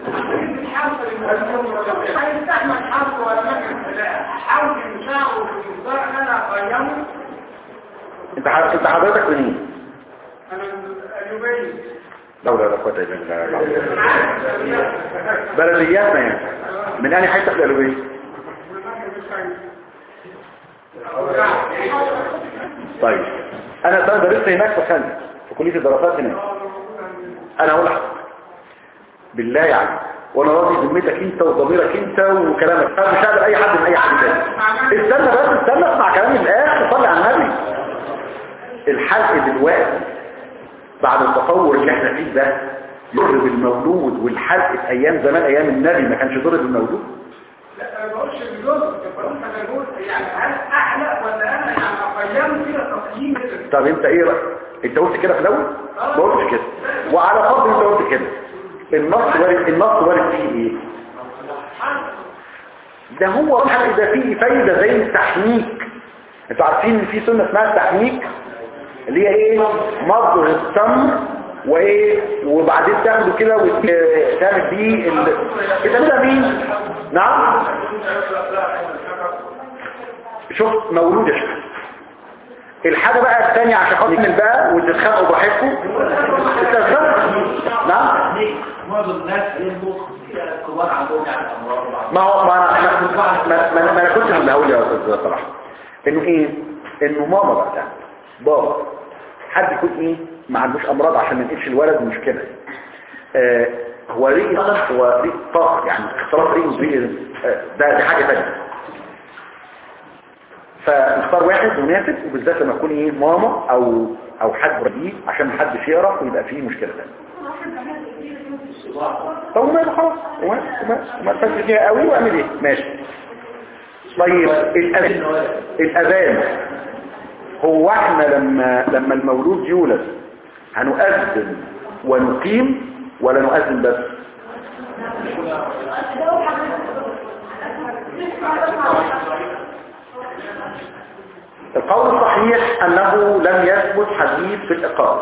انت ح- انت حضرتك منين لا لا لا قوه الا بالله بلدياتنا يعني من انهي حته في الالويه طيب انا أنا درست هناك في خلف في كليه الدراسات هناك انا هقول لحضرتك بالله يعني وانا راضي ذمتك انت وضميرك انت وكلامك انا مش هقبل اي حد من اي حد تاني استنى بس استنى اسمع كلامي الاخر صلي على النبي الحلق دلوقتي بعد التطور اللي احنا فيه ده يضرب المولود والحلق في ايام زمان ايام النبي ما كانش يضرب المولود لا انا بقولش بالجزء بقول انا بقول يعني هل احلق ولا انا يعني اقيم كده تقييم كده طب انت ايه رأيك انت قلت كده في الاول ما قلتش كده وعلى فرض انت قلت كده النص وارد النص وارد فيه ايه ده هو الحلق ده فيه فايدة زي التحنيك انتوا عارفين ان في سنة اسمها التحنيك اللي هي ايه مضغ التمر وايه وبعدين تاخده كده وتعمل بيه ال... بتعملها مين نعم شوف مولود يا شيخ الحاجة بقى الثانية عشان خاطر نكمل بقى وتتخانقوا براحتكم تتخانقوا نعم معظم الناس يلبوا كبار عندهم يعني امراض ما هو ما انا ما, ما, ما, ما انا كنت اللي هقول يا استاذ صلاح انه ايه انه ماما بقى بابا حد يكون ايه ما عندوش امراض عشان ما ينقلش الولد مش كده آه هو ريق هو ريق طاقه يعني اختلاط ريق وريق آه ده دي حاجه ثانيه فنختار واحد مناسب وبالذات لما يكون ايه ماما او او حد رديء عشان ما حدش يعرف ويبقى فيه مشكله ثانيه طب وماله خلاص وما وما وما تفكر فيها قوي واعمل ايه ماشي طيب الأذان الأذان هو احنا لما لما المولود يولد هنؤذن ونقيم ولا نؤذن بس القول الصحيح أنه لم يثبت حديث في الإقامة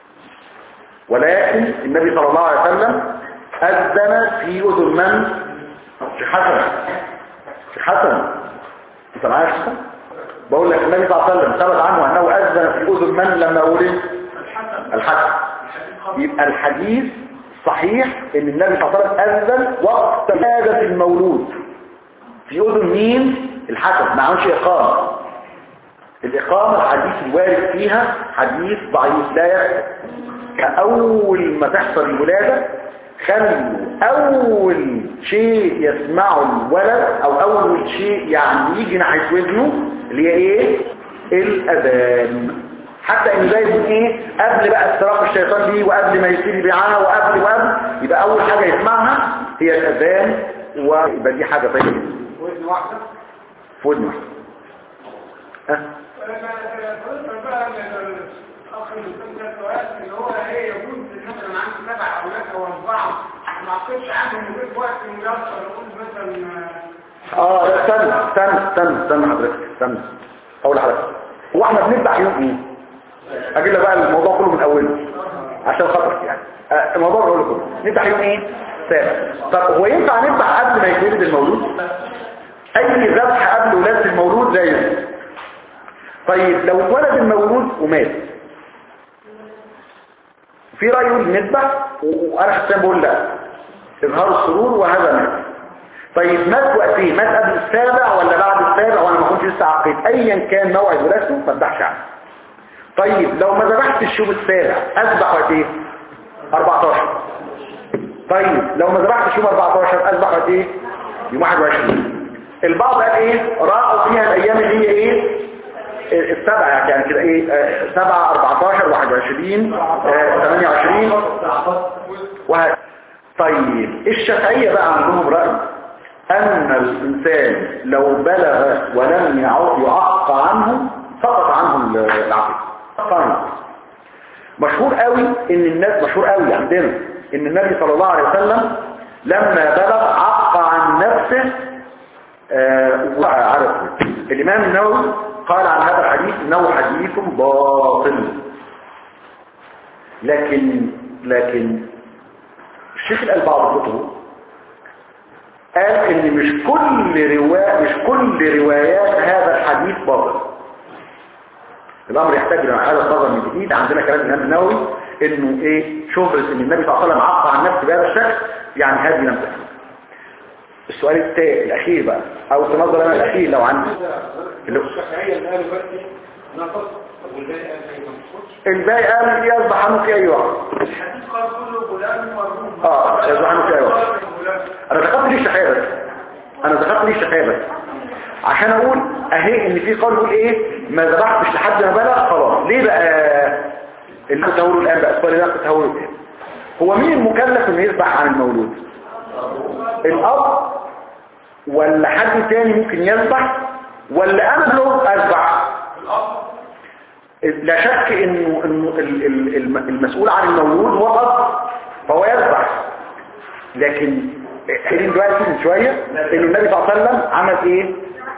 ولكن النبي صلى الله عليه وسلم أذن في أذن من؟ في حسن في حسن انت معايا يا حسن؟ بقول لك النبي صلى الله عليه وسلم ثبت عنه أنه أذن في أذن من لما ولد الحسن يبقى الحديث صحيح ان النبي صلى الله عليه وسلم أذن وقت ولادة المولود في أذن مين؟ الحسن ما عملش إقامة الإقامة الحديث الوارد فيها حديث ضعيف لا يكتب كأول ما تحصل الولادة خلوا أول شيء يسمعه الولد أو أول شيء يعني يجي ناحية ودنه اللي هي إيه؟ الأذان حتى إن زي من إيه؟ قبل بقى استراق الشيطان دي وقبل ما يبتدي معاه وقبل وقبل يبقى أول حاجة يسمعها هي الأذان ويبقى دي حاجة طيبة وزن واحدة في ودن واحد. ها؟ فلما بقى الاخ المسلم ده سؤال اللي هو ايه يجوز ان مثلا عندي سبع اولاد او اربعه ما اعتقدش عنه ان في وقت ميسر نقول مثلا اه لا استنى استنى استنى استنى حضرتك استنى اقول لحضرتك هو احنا بنذبح يوم ايه اجيب لك بقى الموضوع كله من اوله عشان خاطرك يعني آه، الموضوع كله كله نذبح يوم ايه سابع طب هو ينفع نذبح قبل ما يتولد المولود اي ذبح قبل ولاده المولود لا ينفع طيب لو اتولد المولود ومات في رأي يقول نذبح و- وانا شخصيا بقول لا اظهار السرور وهذا مات طيب مات وقت ايه مات قبل السابع ولا بعد السابع وانا ما كنتش لسه عقيد ايا كان موعد ولادته ما اذبحش عنه طيب لو ما ذبحتش يوم السابع اذبح وقت ايه 14 طيب لو ما ذبحتش يوم 14 اذبح وقت ايه يوم 21 البعض قال ايه راعوا فيها الايام اللي هي ايه السبعة يعني كده ايه آه، سبعة 14 21 آه، 28 وهكذا طيب الشافعية بقى عندهم رأي أن الإنسان لو بلغ ولم يعق يعق عنه سقط عنه العقيدة طيب مشهور قوي ان الناس مشهور قوي عندنا ان النبي صلى الله عليه وسلم لما بلغ عق عن نفسه آه، وعرف الإمام النووي قال عن هذا الحديث انه حديث باطل لكن لكن الشيخ الألبعض كتبه قال ان مش كل رواية مش كل روايات هذا الحديث باطل الامر يحتاج الى هذا النظر من جديد عندنا كلام الامام النووي انه ايه شهرة ان النبي صلى الله عليه وسلم عقى عن نفسه بهذا الشكل يعني هذه لم تحدث السؤال التالي الاخير بقى او تنظر انا الاخير لو عندي اللي هو- الشافعية اللي قالوا بس نقص والباقي قال ما ينقصش الباقي قال يصبح عنه في اي وقت الحديث قال كله غلام مرهون اه يصبح عنه في اي وقت غلام انا ذكرت ليه الشفاية بس انا ذكرت ليه الشفاية بس عشان اقول اهي ان في قول يقول ايه ما ذبحتش لحد ما بلغ خلاص ليه بقى اللي كنت هقوله الان بقى السؤال اللي انا كنت هقوله الان هو مين المكلف انه يذبح عن المولود الاب ولا حد تاني ممكن يذبح ولا انا له اذبح لا شك انه انه ال- ال- الم- المسؤول عن المولود هو الاب فهو يذبح لكن حين دلوقتي من شوية ان النبي صلى الله عليه وسلم عمل ايه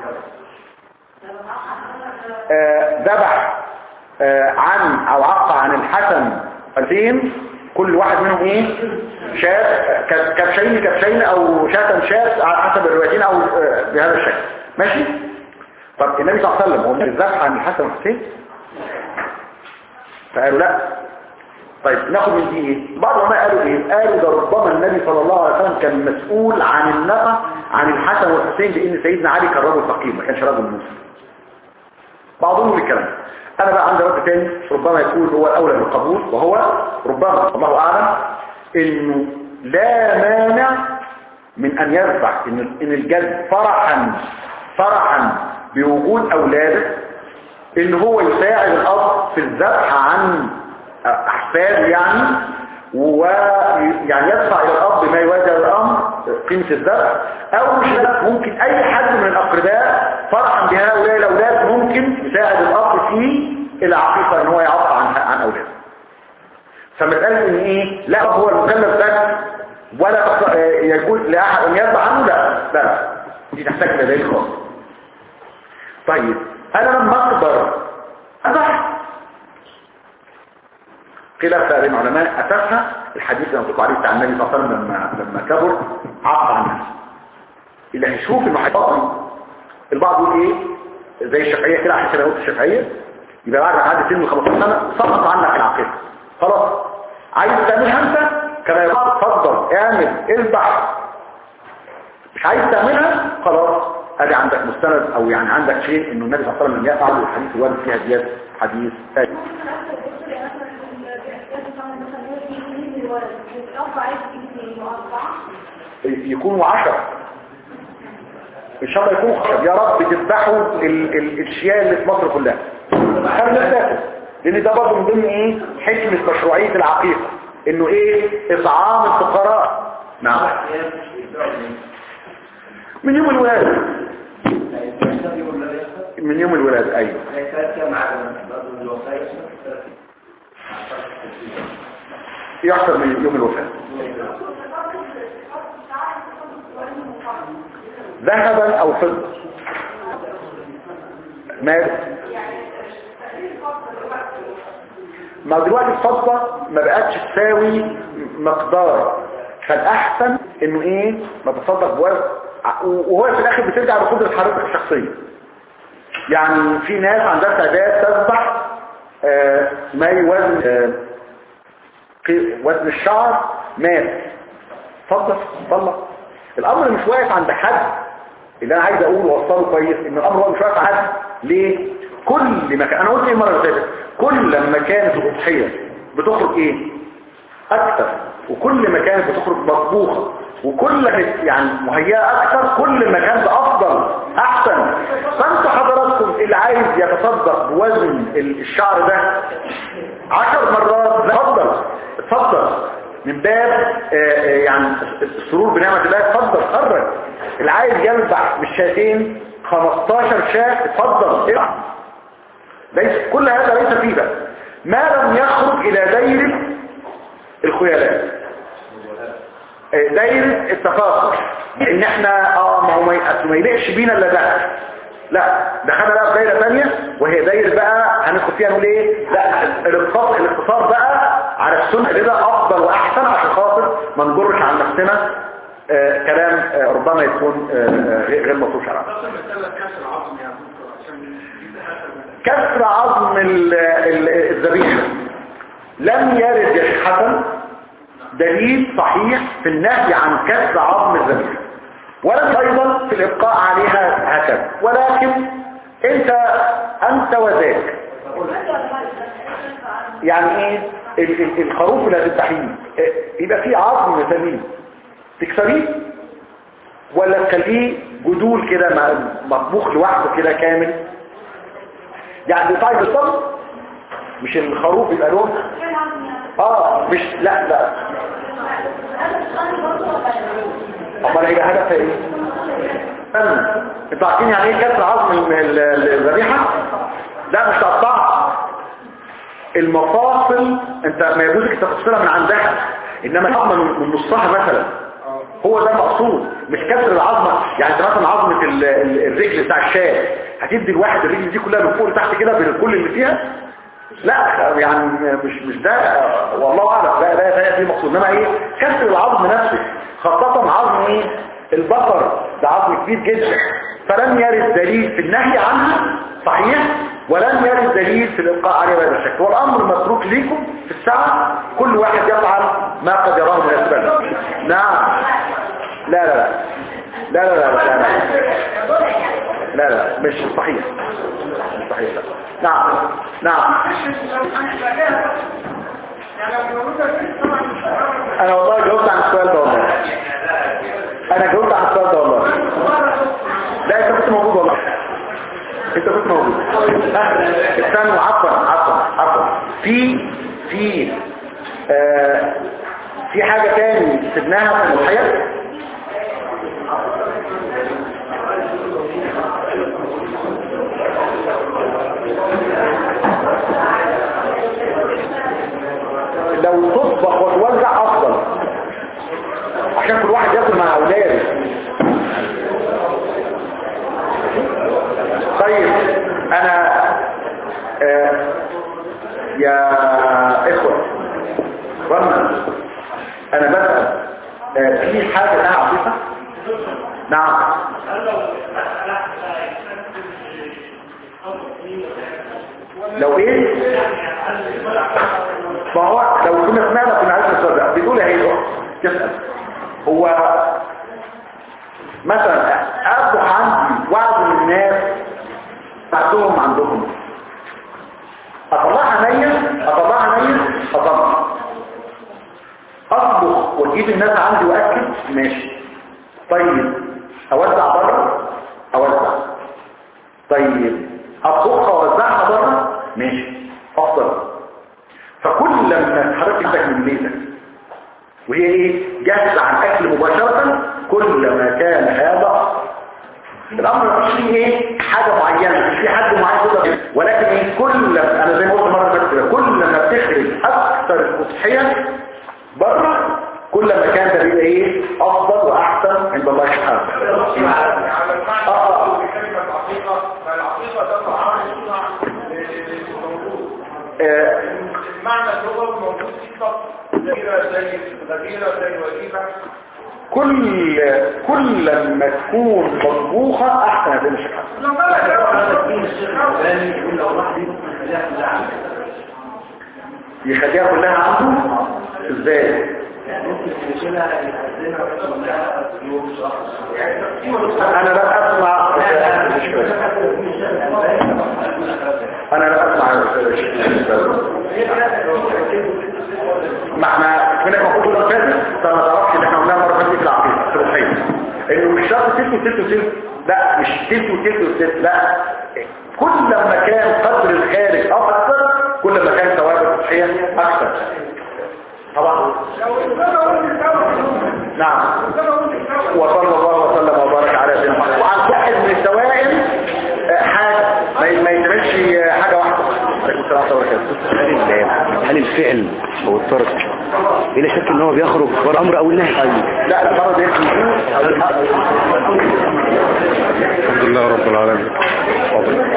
آه، ذبح آه، عن او عق عن الحسن فلسين كل واحد منهم ايه شاة ك- كبشين كبشين او شاة شاة على حسب الروايتين او آه، بهذا الشكل ماشي طب النبي صلى الله عليه وسلم هو مش الذبح عن الحسن والحسين فقالوا لا طيب ناخد من دي ايه بعض العلماء قالوا ايه قالوا ده ربما النبي صلى الله عليه وسلم كان مسؤول عن النفع عن الحسن والحسين لان سيدنا علي كان رجل فقير ما كانش رجل مسلم بعضهم الكلام انا بقى عندي رد تاني ربما يكون هو الاولى بالقبول وهو ربما الله اعلم انه لا مانع من ان يذبح ان ان الجد فرحا فرحا بوجود اولاده ان هو يساعد الاب في الذبح عن احفاده يعني ويعني يدفع الى الاب ما يواجه الامر قيمة الذبح او مش لا ممكن اي حد من الاقرباء فرحا بهؤلاء الاولاد ممكن يساعد الاب في العقيقة ان هو يعطى عن عن اولاده فمسألة ان ايه لا هو المكلف ده ولا تخ- يجوز لاحد ان يذبح عنه لا لا لا دي تحتاج الى دليل خاص طيب انا لما اقدر اذبح خلاف بقى بين العلماء اساسها الحديث اللي مطلق عليه بتاع النبي صلى الله عليه وسلم لما لما كبر عق عن نفسه اللي هيشوف المحيطات البعض يقول ايه زي الشافعيه كده عشان كده قلت الشافعيه يبقى بعد ما تعدي سن 15 سنه سقط عنك العقيده خلاص عايز تعملها انت كما يقول اتفضل اعمل اذبح مش عايز تعملها خلاص ادي عندك مستند او يعني عندك شيء انه النبي صلى الله عليه وسلم لم يفعل والحديث الوارد فيها زياده حديث ثاني يكونوا عشرة ان شاء الله يكونوا خشب يا رب تذبحوا ال- ال- الشياء اللي في مصر كلها خلينا نتاكل لان ده برضه من ضمن ايه حكمة مشروعية العقيقة انه ايه اطعام الفقراء نعم من يوم الولادة من يوم الولادة ايوه يحصل من يوم الوفاة ذهبا او فضة ماذا ما دلوقتي الفضة ما بقتش تساوي مقدار فالاحسن انه ايه ما تصدق بوزن وهو في الاخر بترجع لقدرة حضرتك الشخصية يعني في ناس عندها استعداد تذبح آه، ما يوزن آه، قي- وزن الشعر مات اتفضل طلع الامر مش واقف عند حد اللي انا عايز اقول واوصله كويس ان الامر هو مش واقف عند حد ليه كل ما كان انا قلت ايه المره اللي فاتت كل ما كانت الاضحيه بتخرج ايه اكتر وكل ما كانت بتخرج مطبوخه وكل ما كانت يعني مهيئه اكتر كل ما كانت افضل احسن فانتوا حضراتكم اللي عايز يتصدق بوزن الشعر ده عشر مرات اتفضل اتفضل من باب آه، آه، يعني السرور بنعمة الله اتفضل خرج اللي عايز يذبح مش شاتين 15 شاة اتفضل العب ليس كل هذا ليس فيه بقى ما لم يخرج الى دايرة الخيالات آه، دايرة التفاخر ان احنا اه ما هو ما ي- أصل ما يليقش بينا الا ده لا دخلنا بقى في دايره ثانيه وهي دايره بقى هندخل فيها نقول ايه لا الاقتصار الاقتصار بقى على السنه كده افضل واحسن عشان خاطر ما نجرش عن نفسنا آه كلام آه ربما يكون آه آه، غير غير مطلوب شرعا اصلا مسألة كسر العظم يا دكتور عشان دي حسب كسر عظم ال- ال- الذبيحه لم يرد يا شيخ حسن دليل صحيح في النهي عن كسر عظم الذبيحه ولم ايضا في الابقاء عليها هكذا ولكن انت انت وذاك يعني ايه ال- ال- الخروف اللي هتذبحيه إيه، يبقى فيه عظم سليم تكسريه ولا تخليه جدول كده م- مطبوخ لوحده كده كامل يعني بتاعي بالظبط مش الخروف يبقى له اه مش لا لا امال هيبقى هدفها ايه استنى انتوا عارفين يعني ايه كسر عظم ال- ال- الذبيحه لا مش تقطعها المفاصل انت ما يجوزك انت تفصلها من عندها انما العظمه من من نصها مثلا هو ده المقصود مش كسر العظمه يعني انت مثلا عظمه ال- ال- الرجل بتاع الشاة هتدي الواحد الرجل دي كلها من فوق لتحت كده بكل اللي فيها لا يعني مش مش ده والله اعلم لا ده ده دي مقصود انما ايه كسر العظم نفسه خاصه عظم ايه البقر ده عظم كبير جدا فلم يرد دليل في النهي عنها صحيح ولم يرد دليل في الابقاء عليه بهذا الشكل والامر متروك ليكم في الساعه كل واحد يفعل ما قد يراه مناسبا له. نعم لا لا لا لا لا لا لا لا لا لا مش صحيح مش صحيح لا. نعم نعم يعني لو موجودة فيه طبعا مش هتعرف. انا والله جاوبت عن السؤال ده والله انا جاوبت عن السؤال ده والله لا انت كنت موجود والله انت كنت موجود ها، استنوا عفوا عفوا عفوا في في آه في حاجة تاني سبناها في الحياة لو تطبخ وتوزع افضل عشان كل واحد ياكل مع اولاده طيب انا آه يا اخوة رنا انا بسأل آه في حاجة لها عقيقة نعم لو ايه ما هو لو كنا سمعنا كنا عايزين نصدق بتقول ايه تسأل هو مثلا اصبح عندي وعد من الناس بعدهم عندهم اطلعها نية اطلعها نية اطلع اطبخ واجيب الناس عندي واكل ماشي طيب اوزع بره اوزع طيب اطبخها واوزعها بره ماشي افضل فكل لما حضرتك انتك من بيتك وهي ايه جاهزة عن اكل مباشرة كل ما كان هذا الامر مش فيه ايه حاجة معينة مش في حد معين كده ولكن ايه كل انا زي ما قلت مرة فاتت كده كل ما بتخرج اكثر الاضحية بره كل ما كان ده بيبقى ايه افضل واحسن عند الله سبحانه زي الغزيرة زي الوجيبة كل كل لما تكون مطبوخة احسن هذه مش الحسن لو بلد الثاني يقول لو راح دي ممكن يخليها كلها عنده يخليها كلها عنده ازاي يعني ممكن يشيلها يحزنها ويشيلها يوم شهر انا لا اسمع انا لا اسمع ما احنا كنا المفروض اللي فاتت فما تعرفش اللي احنا قلناها مره فاتت في العقيده في الصحيح انه مش شرط تلت وتلت وتلت لا مش تلت وتلت وتلت لا كل ما كان قدر الخارج او اكثر كل ما كان ثواب التضحيه اكثر طبعا لو الزمن قلت الزمن نعم الزمن قلت الزمن وصلى الله وسلم وبارك على سيدنا محمد وعن واحد من التوائم آه، حاجه ما ما يتعملش آه، حاجه واحده عليكم السلام ورحمه الله وبركاته هل الفعل او الترك بلا شك ان هو بيخرج ورا الامر او النهي لا المرض ده الحمد لله رب العالمين فاضل